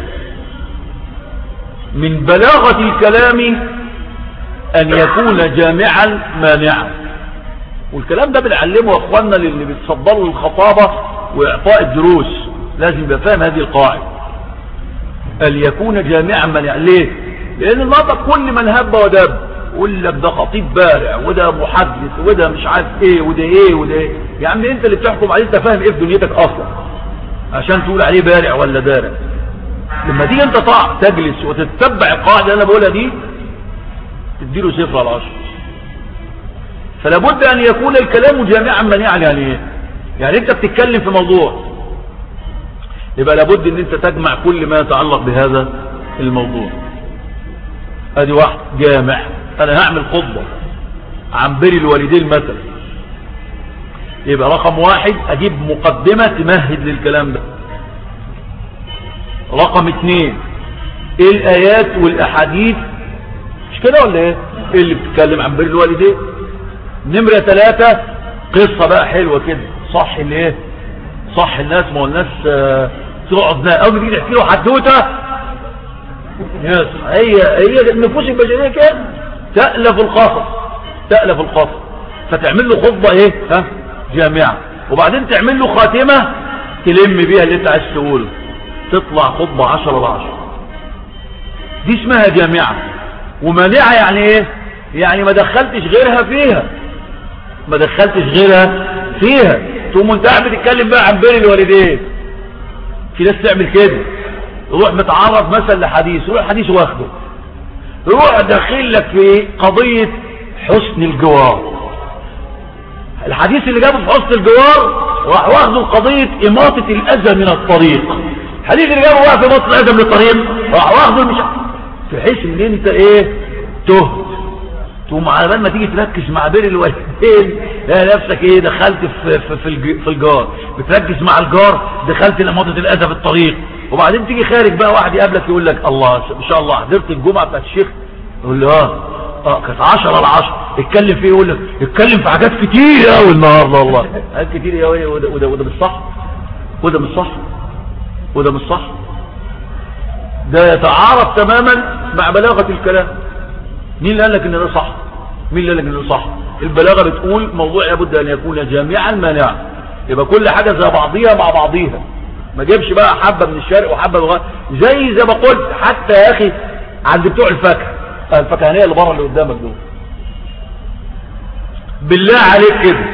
من بلاغة الكلام أن يكون جامعا مانعا والكلام ده بنعلمه أخواننا اللي بيتصدروا الخطابة وإعطاء الدروس لازم يبقى فاهم هذه القاعدة أن يكون جامعا مانعا ليه؟ لأن النطق كل من هب ودب يقول لك ده خطيب بارع وده محدث وده مش عارف ايه وده ايه وده ايه يا عم انت اللي بتحكم عليه انت فاهم ايه في دنيتك اصلا عشان تقول عليه بارع ولا دارع لما تيجي انت طاع تجلس وتتبع القاعدة اللي انا بقولها دي تديله صفر على عشر فلا بد ان يكون الكلام جامعا من يعني يعني ايه يعني انت بتتكلم في موضوع يبقى لابد ان انت تجمع كل ما يتعلق بهذا الموضوع ادي واحد جامع انا هعمل خطبة عن بر الوالدين مثلا يبقى رقم واحد اجيب مقدمة تمهد للكلام ده رقم اثنين ايه الايات والاحاديث مش كده ولا ايه ايه اللي بتتكلم عن بر الوالدين نمرة ثلاثة قصة بقى حلوة كده صح اللي ايه صح الناس ما هو الناس آه تقعد اول ما تيجي تحكي له حدوته هي هي النفوس البشريه كده تألف القصص تألف القصص فتعمل له خطبه ايه ها جامعه وبعدين تعمل له خاتمه تلم بيها اللي انت عايز تقوله تطلع خطبه 10 على 10 دي اسمها جامعه ومانعه يعني ايه يعني ما دخلتش غيرها فيها ما دخلتش غيرها فيها ثم انت قاعد بتتكلم بقى عن بين الوالدين في ناس تعمل كده يروح متعرض مثلا لحديث يروح حديث واخده يروح داخل لك في قضية حسن الجوار الحديث اللي جابه في حسن الجوار راح واخده قضية إماطة الأذى من الطريق الحديث اللي جابه بقى في إماطة الأذى من الطريق راح واخده مش بحيث ان انت ايه تهت تقوم على بال ما تيجي تركز مع بين الوالدين لا نفسك ايه دخلت في في في, في الجار بتركز مع الجار دخلت لموتة الاذى في الطريق وبعدين تيجي خارج بقى واحد يقابلك يقول لك الله ان شاء الله حضرت الجمعه بتاعت الشيخ يقول له اه اه كانت 10 على 10 اتكلم في ايه يقول لك اتكلم في حاجات كتير قوي النهارده والله حاجات كتير قوي وده وده وده مش صح وده مش صح وده مش صح ده يتعارض تماما مع بلاغه الكلام مين اللي قال لك ان ده صح مين اللي قال لك ان ده صح البلاغه بتقول موضوع لابد ان يكون جامعا مانعا يبقى كل حاجه زي بعضيها مع بعضيها ما جيبش بقى حبة من الشرق وحبة من الغرب زي زي ما قلت حتى يا اخي عند بتوع الفاكهه الفكهانيه اللي بره اللي قدامك دول بالله عليك كده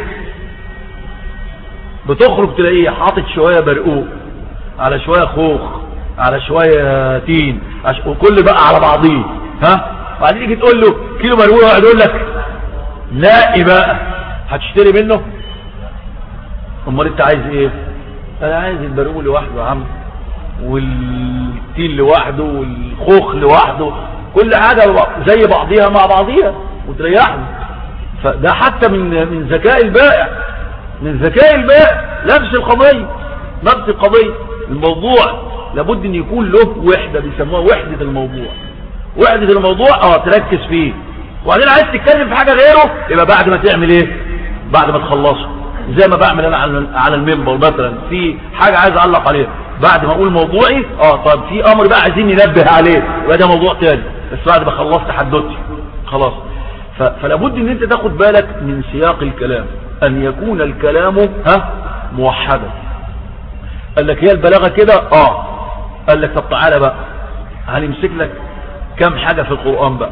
بتخرج تلاقيه حاطط شويه برقوق على شويه خوخ على شويه تين وكل بقى على بعضيه ها وبعدين تيجي تقول له كيلو برقوق يقعد يقول لك لا بقى هتشتري منه امال انت عايز ايه انا عايز البرقوق لوحده يا عم والتين لوحده والخوخ لوحده كل حاجة زي بعضيها مع بعضيها وتريحني فده حتى من من ذكاء البائع من ذكاء البائع نفس القضية نفس القضية الموضوع لابد ان يكون له وحدة بيسموها وحدة الموضوع وحدة الموضوع اه تركز فيه وبعدين عايز تتكلم في حاجة غيره يبقى بعد ما تعمل ايه بعد ما تخلصه زي ما بعمل انا على المنبر مثلا في حاجة عايز اعلق عليها بعد ما اقول موضوعي اه طب في امر بقى عايزين ننبه عليه وده موضوع تاني بس بعد ما خلصت حدوتي خلاص فلا بد ان انت تاخد بالك من سياق الكلام ان يكون الكلام ها موحدا قال لك هي البلاغة كده اه قال لك طب تعالى بقى هنمسك لك كم حاجة في القرآن بقى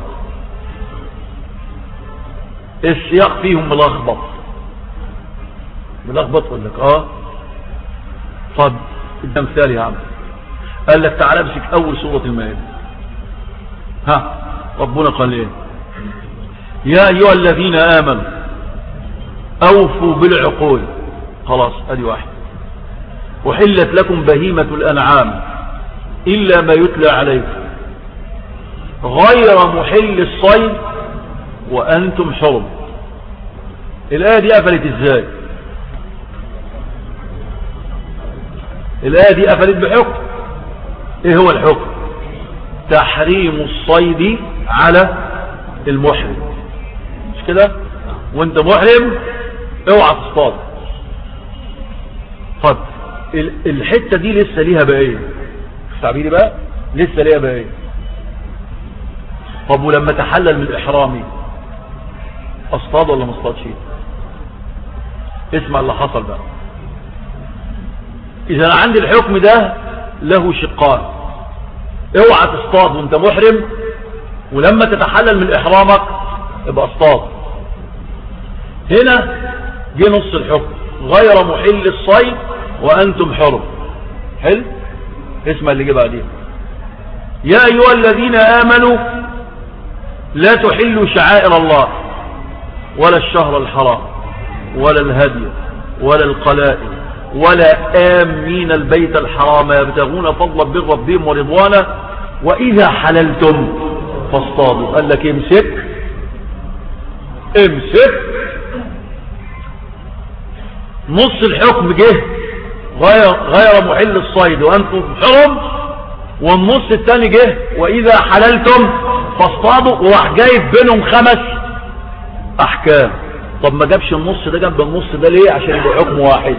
السياق فيهم ملخبط ملخبط يقول لك اه طب ده مثال يا عم قال لك تعالى امسك اول سورة المائدة ها ربنا قال ايه يا ايها الذين امنوا اوفوا بالعقول خلاص ادي واحد وحلت لكم بهيمة الانعام إلا ما يتلى عليكم غير محل الصيد وأنتم حرم الآية دي قفلت ازاي الآية دي قفلت بحكم ايه هو الحكم تحريم الصيد على المحرم مش كده وانت محرم اوعى تصطاد طب الحتة دي لسه ليها بقية تعبيري بقى لسه ليها بقية طب ولما تحلل من احرامي اصطاد ولا ما اصطادش اسمع اللي حصل بقى اذا عندي الحكم ده له شقان اوعى تصطاد وانت محرم ولما تتحلل من احرامك ابقى اصطاد هنا جه نص الحكم غير محل الصيد وانتم حرم حلو اسمع اللي جه بعدين يا ايها الذين امنوا لا تحلوا شعائر الله ولا الشهر الحرام ولا الهدي ولا القلائد ولا آمين البيت الحرام يبتغون فضلا من ربهم ورضوانا وإذا حللتم فاصطادوا قال لك امسك امسك نص الحكم جه غير, غير محل الصيد وأنتم حرم والنص الثاني جه وإذا حللتم فاصطادوا وراح جايب بينهم خمس أحكام طب ما جابش النص ده جنب النص ده ليه عشان يبقى حكم واحد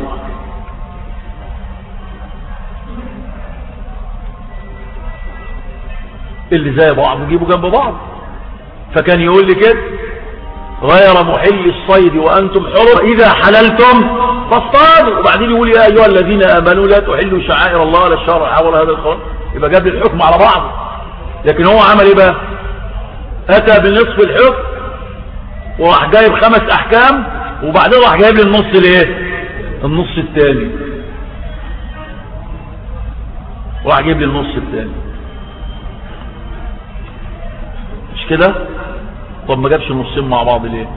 اللي زي بعض نجيبه جنب بعض فكان يقول لي كده غير محل الصيد وأنتم حر إذا حللتم فاصطادوا وبعدين يقول يا أيها الذين آمنوا لا تحلوا شعائر الله ولا الشرع حول هذا الخلاص يبقى جاب لي الحكم على بعض لكن هو عمل ايه بقى أتى بنصف الحكم وراح جايب خمس أحكام وبعدين راح جايب لي النص الايه النص الثاني وراح جايب لي النص الثاني كده طب ما جابش النصين مع بعض ليه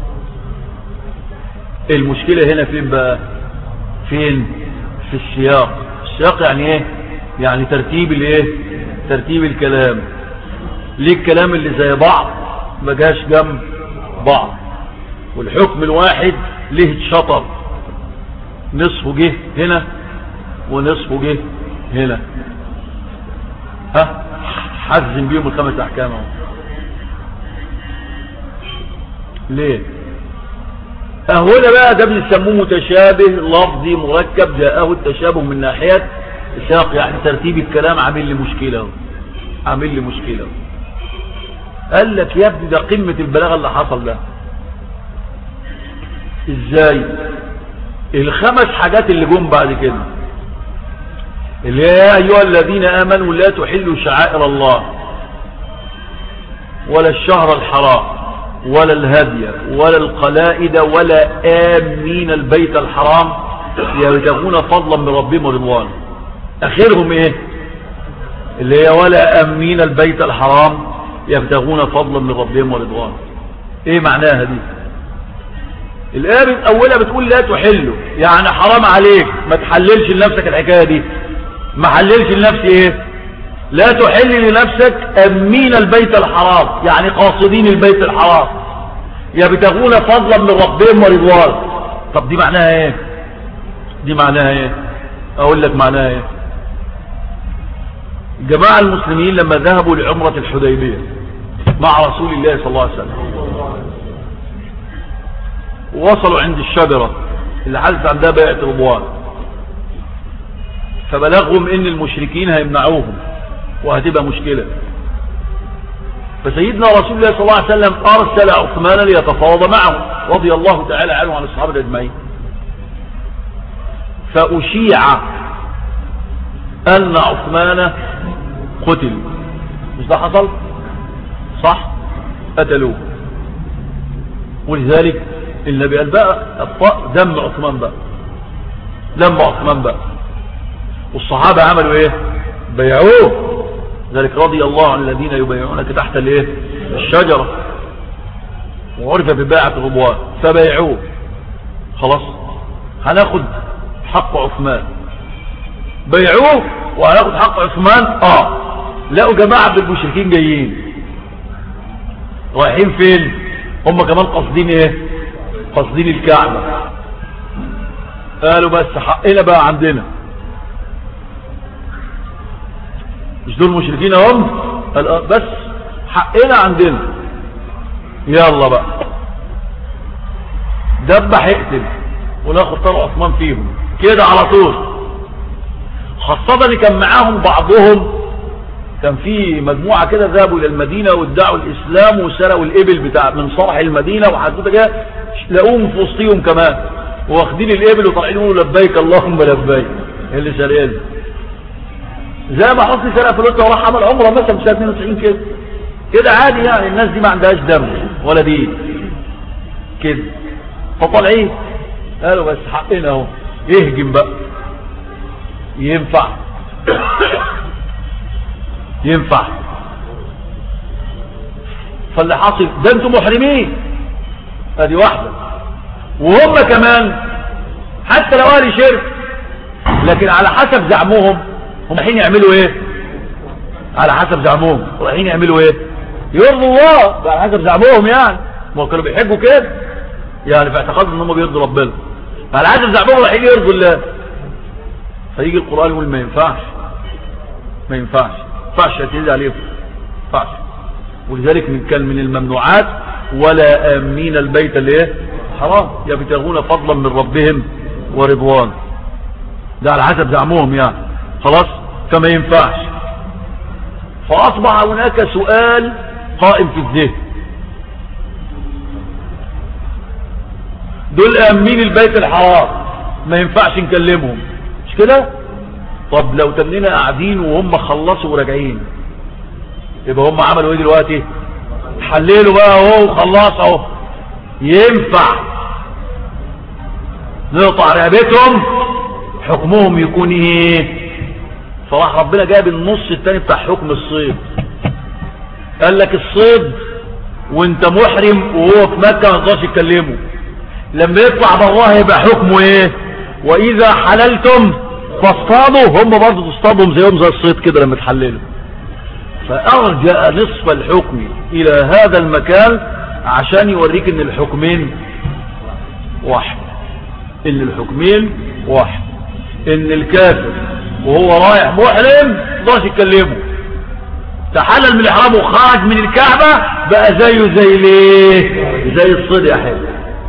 المشكلة هنا فين بقى فين في السياق السياق يعني ايه يعني ترتيب الايه ترتيب الكلام ليه الكلام اللي زي بعض ما جاش جنب بعض والحكم الواحد ليه شطر نصفه جه هنا ونصفه جه هنا ها حزم بيهم الخمس احكام اهو ليه هنا بقى ده بنسموه متشابه لفظي مركب جاءه التشابه من ناحية ساق يعني ترتيب الكلام عامل لي مشكلة عامل لي مشكلة قال لك يا ابني ده قمة البلاغة اللي حصل ده ازاي الخمس حاجات اللي جم بعد كده اللي يا ايها الذين امنوا لا تحلوا شعائر الله ولا الشهر الحرام ولا الهدي ولا القلائد ولا آمين البيت الحرام يبتغون فضلا من ربهم ورضوان اخرهم ايه اللي هي ولا آمين البيت الحرام يبتغون فضلا من ربهم ورضوان ايه معناها دي الآية أولها بتقول لا تحله يعني حرام عليك ما تحللش لنفسك الحكاية دي ما حللش لنفسي ايه لا تحل لنفسك أمين البيت الحرام يعني قاصدين البيت الحرام يبتغون فضلا من ربهم ورضوان طب دي معناها ايه دي معناها ايه اقول لك معناها ايه جماعة المسلمين لما ذهبوا لعمرة الحديبية مع رسول الله صلى الله عليه وسلم وصلوا عند الشجرة اللي حدث عندها بيعة رضوان فبلغهم ان المشركين هيمنعوهم وهتبقى مشكلة فسيدنا رسول الله صلى الله عليه وسلم أرسل عثمان ليتفاوض معه رضي الله تعالى عنه وعن الصحابة أجمعين فأشيع أن عثمان قتل مش ده حصل صح قتلوه ولذلك النبي قال بقى الطاء دم عثمان بقى دم عثمان بقى والصحابة عملوا ايه بيعوه ذلك رضي الله عن الذين يبايعونك تحت الايه الشجرة وعرف بباعة الرضوان فبايعوه خلاص هناخد حق عثمان بيعوه وهناخد حق عثمان اه لقوا جماعة من المشركين جايين رايحين فين هم كمان قصدين ايه قصدين الكعبة قالوا بس حقنا بقى عندنا مش دول مشركين هم آه، بس حقنا عندنا يلا بقى دبح اقتل وناخد طرق عثمان فيهم كده على طول خاصة اللي كان معاهم بعضهم كان في مجموعة كده ذهبوا الى المدينة وادعوا الاسلام وسرقوا الابل بتاع من صرح المدينة وحدوده كده لقوهم في وسطيهم كمان واخدين الابل وطالعين يقولوا لبيك اللهم لبيك اللي سرقين زي ما حصل سرق فلوسه وراح عمل عمره مثلا في سنه 92 كده كده عادي يعني الناس دي ما عندهاش دم ولا دين كده فطالعين قالوا بس حقنا اهو يهجم بقى ينفع ينفع فاللي حاصل ده انتم محرمين ادي واحدة وهم كمان حتى لو اهل شرك لكن على حسب زعمهم هم رايحين يعملوا ايه على حسب زعمهم رايحين يعملوا ايه يرضوا الله على حسب زعمهم يعني ما كانوا بيحبوا كده يعني في اعتقاد ان هم بيرضوا ربنا على حسب زعمهم رايحين يرضوا الله فيجي القرآن يقول ما ينفعش ما ينفعش ما ينفعش اعتدي عليهم ما ينفعش ولذلك من كان من الممنوعات ولا آمين البيت الايه حرام يبتغون فضلا من ربهم ورضوان ده على حسب زعمهم يعني خلاص فما ينفعش فأصبح هناك سؤال قائم في الذهن دول آمين البيت الحرام ما ينفعش نكلمهم مش كده طب لو تمنينا قاعدين وهم خلصوا وراجعين يبقى هم عملوا ايه دلوقتي حللوا بقى اهو وخلص اهو ينفع نقطع رقبتهم حكمهم يكون ايه فراح ربنا جاب النص التاني بتاع حكم الصيد قال لك الصيد وانت محرم وهو في مكة ما تقدرش تكلمه لما يطلع براه يبقى حكمه ايه واذا حللتم فاصطادوا هم برضه تصطادهم زيهم زي الصيد كده لما تحللوا فأرجأ نصف الحكم إلى هذا المكان عشان يوريك ان الحكمين واحد ان الحكمين واحد ان الكافر وهو رايح محرم مقدرش يتكلمه تحلل من الاحرام وخرج من الكعبة بقى زيه زي ليه زي الصيد يا حلو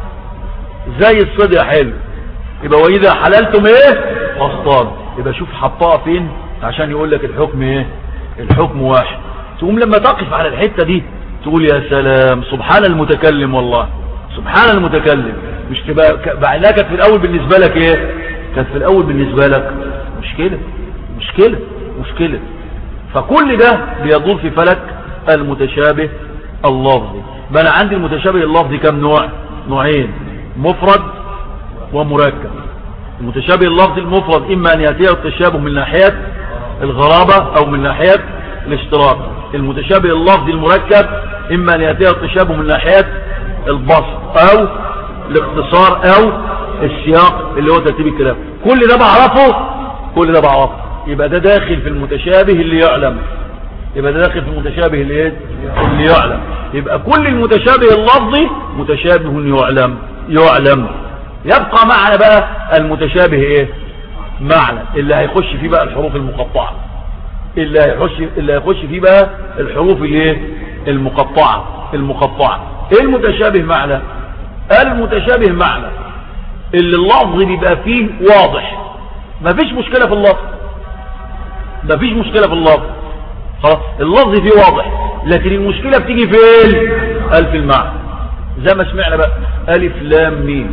زي الصيد يا حلو يبقى واذا حللتم ايه فاصطاد يبقى شوف حطها فين عشان يقول لك الحكم ايه الحكم واحد تقوم لما تقف على الحتة دي تقول يا سلام سبحان المتكلم والله سبحان المتكلم مش تبقى بعدها كانت في الاول بالنسبة لك ايه كانت في الاول بالنسبة لك مشكلة مشكلة مشكلة فكل ده بيدور في فلك المتشابه اللفظي بقى انا عندي المتشابه اللفظي كم نوع نوعين مفرد ومركب المتشابه اللفظي المفرد اما ان يأتيه التشابه من ناحية الغرابة او من ناحية الاشتراك المتشابه اللفظي المركب اما ان يأتيه التشابه من ناحية البسط او الاختصار او السياق اللي هو ترتيب الكلام كل ده بعرفه كل ده بعرفه يبقى ده داخل في المتشابه اللي يعلم يبقى ده داخل في المتشابه اللي, إيه؟ اللي يعلم يبقى كل المتشابه اللفظي متشابه يعلم يعلم يبقى معنا بقى المتشابه ايه معنى اللي هيخش فيه بقى الحروف المقطعة اللي هيخش اللي هيخش فيه بقى الحروف الايه المقطعة المقطعة ايه المتشابه معنى المتشابه معنى اللي اللفظ بيبقى فيه واضح مفيش مشكلة في اللفظ مفيش مشكلة في اللفظ خلاص اللفظ فيه واضح لكن المشكلة بتيجي فين الف المعنى زي ما سمعنا بقى الف لام ميم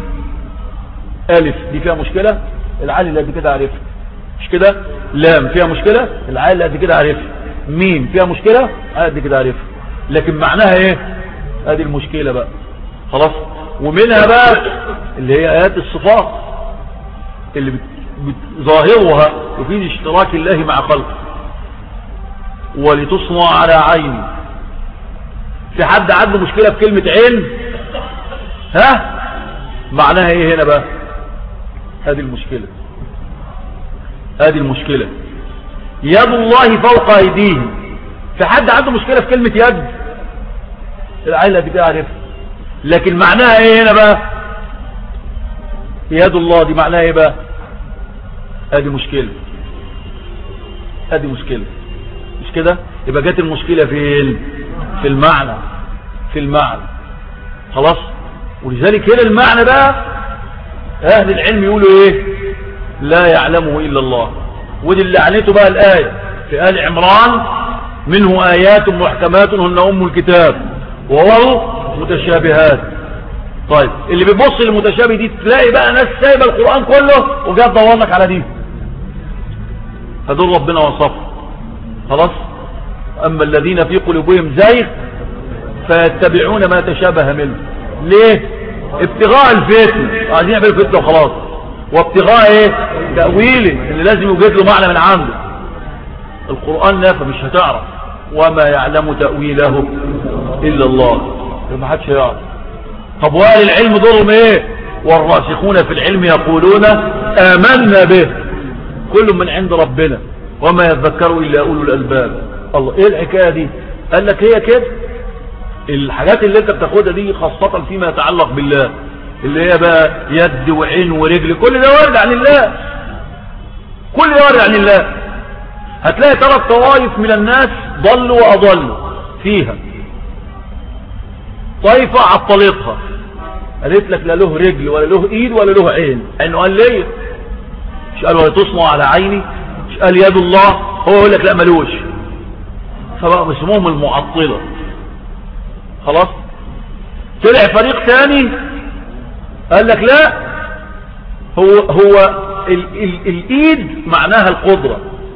الف دي فيها مشكلة العالي اللي قد كده عارفها مش كده لام فيها مشكلة العالي اللي قد كده عارفها ميم فيها مشكلة قد كده عارفها لكن معناها ايه ادي المشكلة بقى خلاص ومنها بقى اللي هي ايات الصفات اللي بت... بت... ظاهرها يفيد اشتراك الله مع خلقه ولتصنع على عيني في حد عنده مشكلة في كلمة عين ها معناها ايه هنا بقى هذه المشكلة هذه المشكلة يد الله فوق ايديهم في حد عنده مشكلة في كلمة يد العيلة دي تعرف لكن معناها ايه هنا بقى يد الله دي معناها ايه بقى ادي مشكلة ادي مشكلة مش كده يبقى جت المشكلة فين في المعنى في المعنى خلاص ولذلك هنا المعنى بقى اهل العلم يقولوا ايه لا يعلمه الا الله ودي اللي عليته بقى الايه في ال عمران منه ايات محكمات هن ام الكتاب وهو متشابهات طيب اللي بيبص للمتشابه دي تلاقي بقى ناس سايبه القران كله وجاء تدور لك على دي فدول ربنا وصفه خلاص اما الذين في قلوبهم زيغ فيتبعون ما تشابه منه ليه ابتغاء الفتنة عايزين يعملوا فتنة وخلاص وابتغاء ايه تأويله اللي لازم يوجد له معنى من عنده القرآن نافع مش هتعرف وما يعلم تأويله إلا الله ما حدش يعرف طب وقال العلم دورهم ايه والراسخون في العلم يقولون آمنا به كل من عند ربنا وما يذكروا إلا أولو الألباب الله ايه الحكاية دي قال لك هي كده الحاجات اللي انت بتاخدها دي خاصة فيما يتعلق بالله اللي هي بقى يد وعين ورجل كل ده وارد عن الله كل ده وارد عن الله هتلاقي ثلاث طوائف من الناس ضلوا واضلوا فيها طائفة عطلتها قالت لك لا له رجل ولا له ايد ولا له عين انه قال ليه مش قال ولا تصنع على عيني مش قال يد الله هو يقول لك لا ملوش فبقى اسمهم المعطلة خلاص طلع فريق ثاني قال لك لا هو هو ال ال الايد معناها القدرة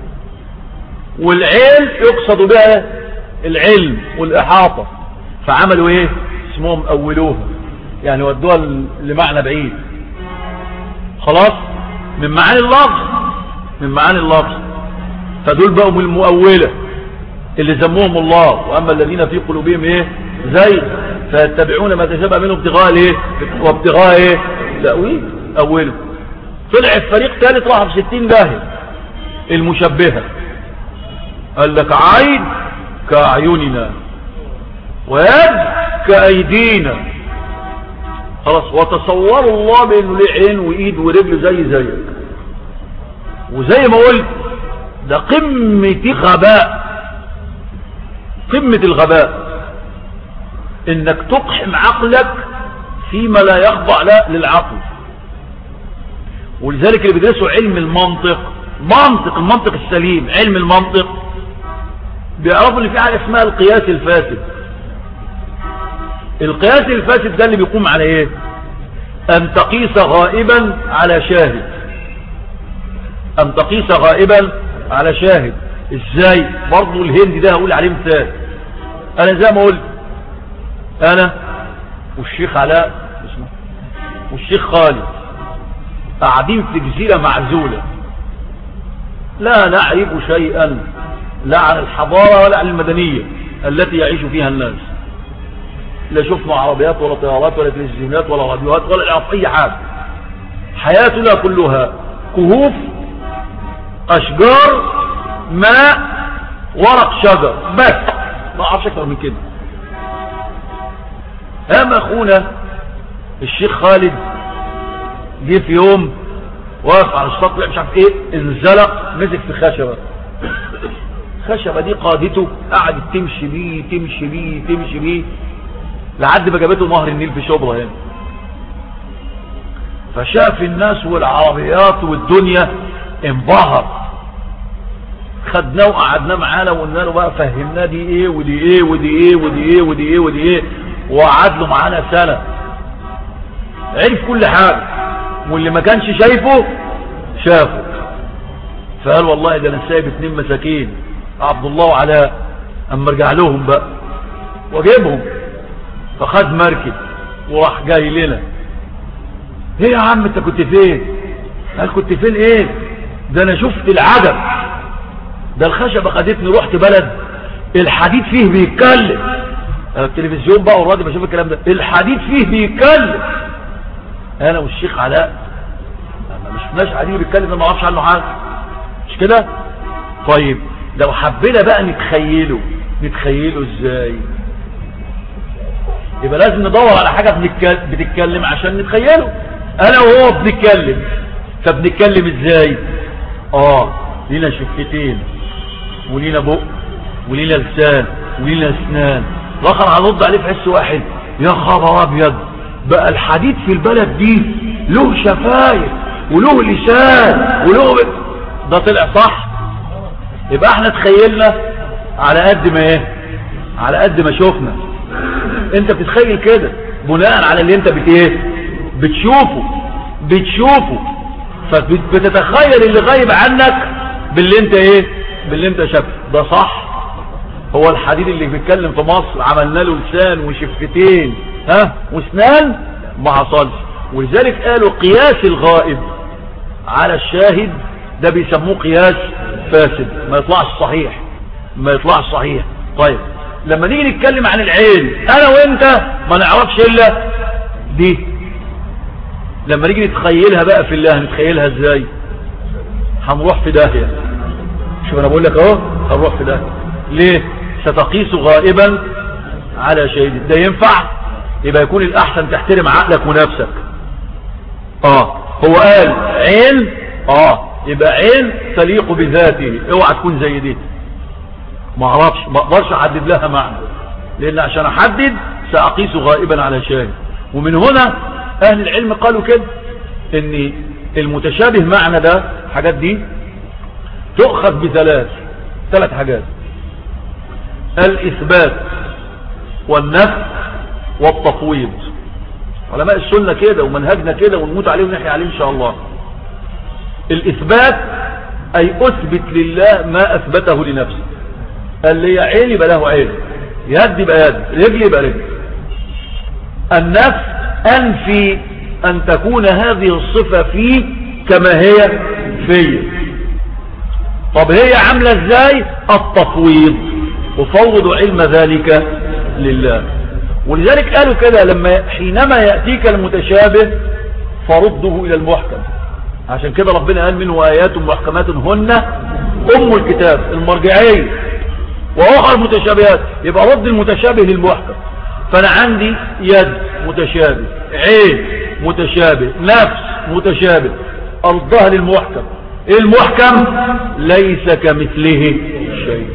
والعين يقصد بها العلم والاحاطة فعملوا ايه اسمهم اولوها يعني ودوها لمعنى بعيد خلاص من معاني اللفظ من معاني اللفظ فدول بقوا من المؤولة اللي سموهم الله واما الذين في قلوبهم ايه زي فيتبعون ما تشابه منه ابتغاء الايه وابتغاء ايه تأويل اوله طلع الفريق ثالث راح في 60 داهية المشبهة قال لك عين كأعيننا ويد كأيدينا خلاص وتصوروا الله بانه ليه عين وايد ورجل زي زيك وزي ما قلت ده قمة غباء قمة الغباء انك تقحم عقلك فيما لا يخضع لا للعقل ولذلك اللي بيدرسوا علم المنطق منطق المنطق السليم علم المنطق بيعرفوا اللي في حاجه اسمها القياس الفاسد القياس الفاسد ده اللي بيقوم على ايه ان تقيس غائبا على شاهد ان تقيس غائبا على شاهد ازاي برضو الهندي ده هقول عليه مثال انا زي ما قلت انا والشيخ علاء اسمه والشيخ خالد قاعدين في جزيرة معزولة لا نعرف شيئا لا عن الحضارة ولا عن المدنية التي يعيش فيها الناس لا شفنا عربيات ولا طيارات ولا تلفزيونات ولا راديوهات ولا نعرف اي حاجة حياتنا كلها كهوف اشجار ماء ورق شجر بس ما اعرفش اكتر من كده قام اخونا الشيخ خالد جه في يوم واقف على السطح مش عارف ايه انزلق مسك في خشبه الخشبه دي قادته قعدت تمشي بيه تمشي بيه تمشي بيه لحد ما جابته نهر النيل في شبرا هنا فشاف الناس والعربيات والدنيا انبهر خدناه وقعدناه معانا وقلنا له بقى فهمناه دي ايه ودي ايه ودي ايه ودي ايه ودي ايه ودي ايه وقعد له معانا سنة عرف كل حاجة واللي ما كانش شايفه شافه فقال والله ده انا سايب اتنين مساكين عبد الله وعلاء اما ارجع لهم بقى واجيبهم فخد مركب وراح جاي لنا ايه يا عم انت كنت فين قال كنت فين ايه ده انا شفت العجب ده الخشبة خدتني رحت بلد الحديد فيه بيتكلم التلفزيون بقى والراديو بشوف الكلام ده الحديد فيه بيتكلم انا والشيخ علاء ما شفناش حديد بيتكلم ده ما اعرفش عنه حاجه مش كده طيب لو حبينا بقى نتخيله نتخيله ازاي يبقى لازم ندور على حاجة بتتكلم عشان نتخيله انا وهو بنتكلم فبنتكلم ازاي اه لينا شفتين ولينا بق ولينا لسان ولينا اسنان الاخر هنرد عليه في حس واحد يا خبر ابيض بقى الحديد في البلد دي له شفايف وله لسان وله ب... ده طلع صح يبقى احنا تخيلنا على قد ما ايه على قد ما شفنا انت بتتخيل كده بناء على اللي انت بت ايه بتشوفه بتشوفه فبتتخيل اللي غايب عنك باللي انت ايه باللي انت شافه ده صح هو الحديد اللي بيتكلم في مصر عملنا له لسان وشفتين ها واسنان ما حصلش ولذلك قالوا قياس الغائب على الشاهد ده بيسموه قياس فاسد ما يطلعش صحيح ما يطلعش صحيح طيب لما نيجي نتكلم عن العين انا وانت ما نعرفش الا دي لما نيجي نتخيلها بقى في الله نتخيلها ازاي هنروح في داهية شوف انا بقول لك اهو هنروح في داهية ليه ستقيس غائبا على شيء ده ينفع يبقى يكون الاحسن تحترم عقلك ونفسك اه هو قال عين اه يبقى عين تليق بذاته اوعى تكون زي دي ما اعرفش ما اقدرش احدد لها معنى لان عشان احدد ساقيس غائبا على شيء ومن هنا اهل العلم قالوا كده ان المتشابه معنى ده الحاجات دي تؤخذ بثلاث ثلاث حاجات الاثبات والنفي والتفويض علماء السنة كده ومنهجنا كده ونموت عليه ونحيا عليه ان شاء الله الاثبات اي اثبت لله ما اثبته لنفسه قال لي عين يبقى له عين يد يبقى يد رجل يبقى رجل النفس انفي ان تكون هذه الصفة فيه كما هي فيه طب هي عاملة ازاي التفويض وفوض علم ذلك لله ولذلك قالوا كده لما حينما يأتيك المتشابه فرده إلى المحكم عشان كده ربنا قال منه آيات محكمات هن أم الكتاب المرجعية وأخر متشابهات يبقى رد المتشابه للمحكم فأنا عندي يد متشابه عين متشابه نفس متشابه أرضها للمحكم المحكم ليس كمثله شيء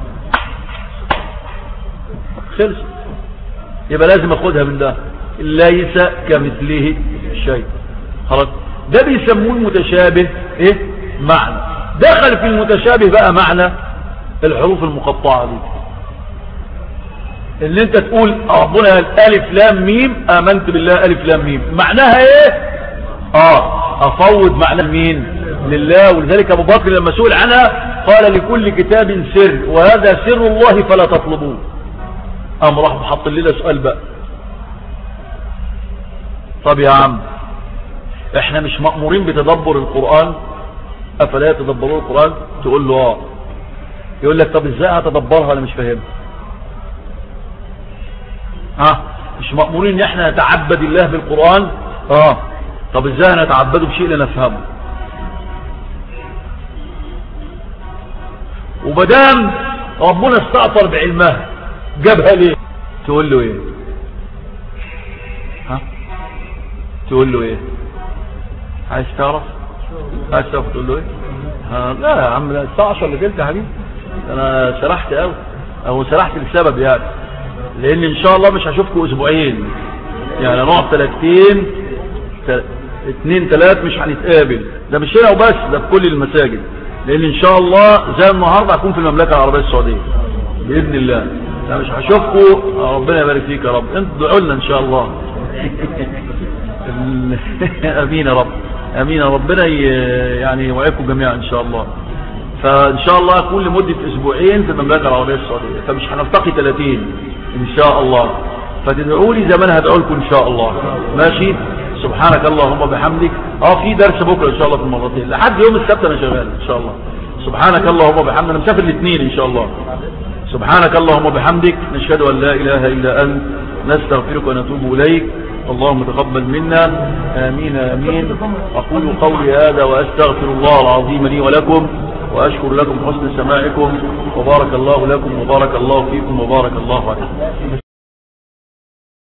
خلص يبقى لازم اخدها من ده ليس كمثله شيء خلاص ده بيسموه المتشابه ايه معنى دخل في المتشابه بقى معنى الحروف المقطعة دي اللي انت تقول ربنا الالف لام ميم امنت بالله الف لام ميم معناها ايه اه افوض معنى مين لله ولذلك ابو بكر لما سئل عنها قال لكل كتاب سر وهذا سر الله فلا تطلبوه قام راح محط لنا سؤال بقى طب يا عم احنا مش مأمورين بتدبر القرآن افلا يتدبرون القرآن تقول له اه يقول لك طب ازاي هتدبرها انا مش فاهمها ها مش مأمورين ان احنا نتعبد الله بالقرآن اه طب ازاي نتعبده بشيء لا نفهمه وبدام ربنا استأثر بعلمها جابها ليه تقول له ايه ها تقول له ايه عايز تعرف عايز تعرف تقول له ايه ها لا يا عم لا الساعة 10 اللي قلت يا حبيبي انا سرحت قوي او سرحت لسبب يعني لان ان شاء الله مش هشوفكم اسبوعين يعني نقعد ثلاثتين اثنين ثلاث مش هنتقابل ده مش هنا وبس ده في كل المساجد لان ان شاء الله زي النهارده هكون في المملكه العربيه السعوديه باذن الله لا مش هشوفكم ربنا يبارك فيك يا رب انتوا ادعوا لنا ان شاء الله امين يا رب امين يا ربنا يعني يوعدكم جميعا ان شاء الله فان شاء الله اكون لمدة اسبوعين في المملكة العربية السعودية فمش هنلتقي 30 ان شاء الله فتدعوا لي زي ما انا هدعو لكم ان شاء الله ماشي سبحانك اللهم وبحمدك اه في درس بكره ان شاء الله في المرتين لحد يوم السبت انا شغال ان شاء الله سبحانك اللهم وبحمدك انا مسافر الاثنين ان شاء الله سبحانك اللهم وبحمدك نشهد ان لا اله الا انت نستغفرك ونتوب اليك اللهم تقبل منا امين امين اقول قولي هذا واستغفر الله العظيم لي ولكم وأشكر لكم حسن سماعكم وبارك الله لكم وبارك الله فيكم وبارك الله عليكم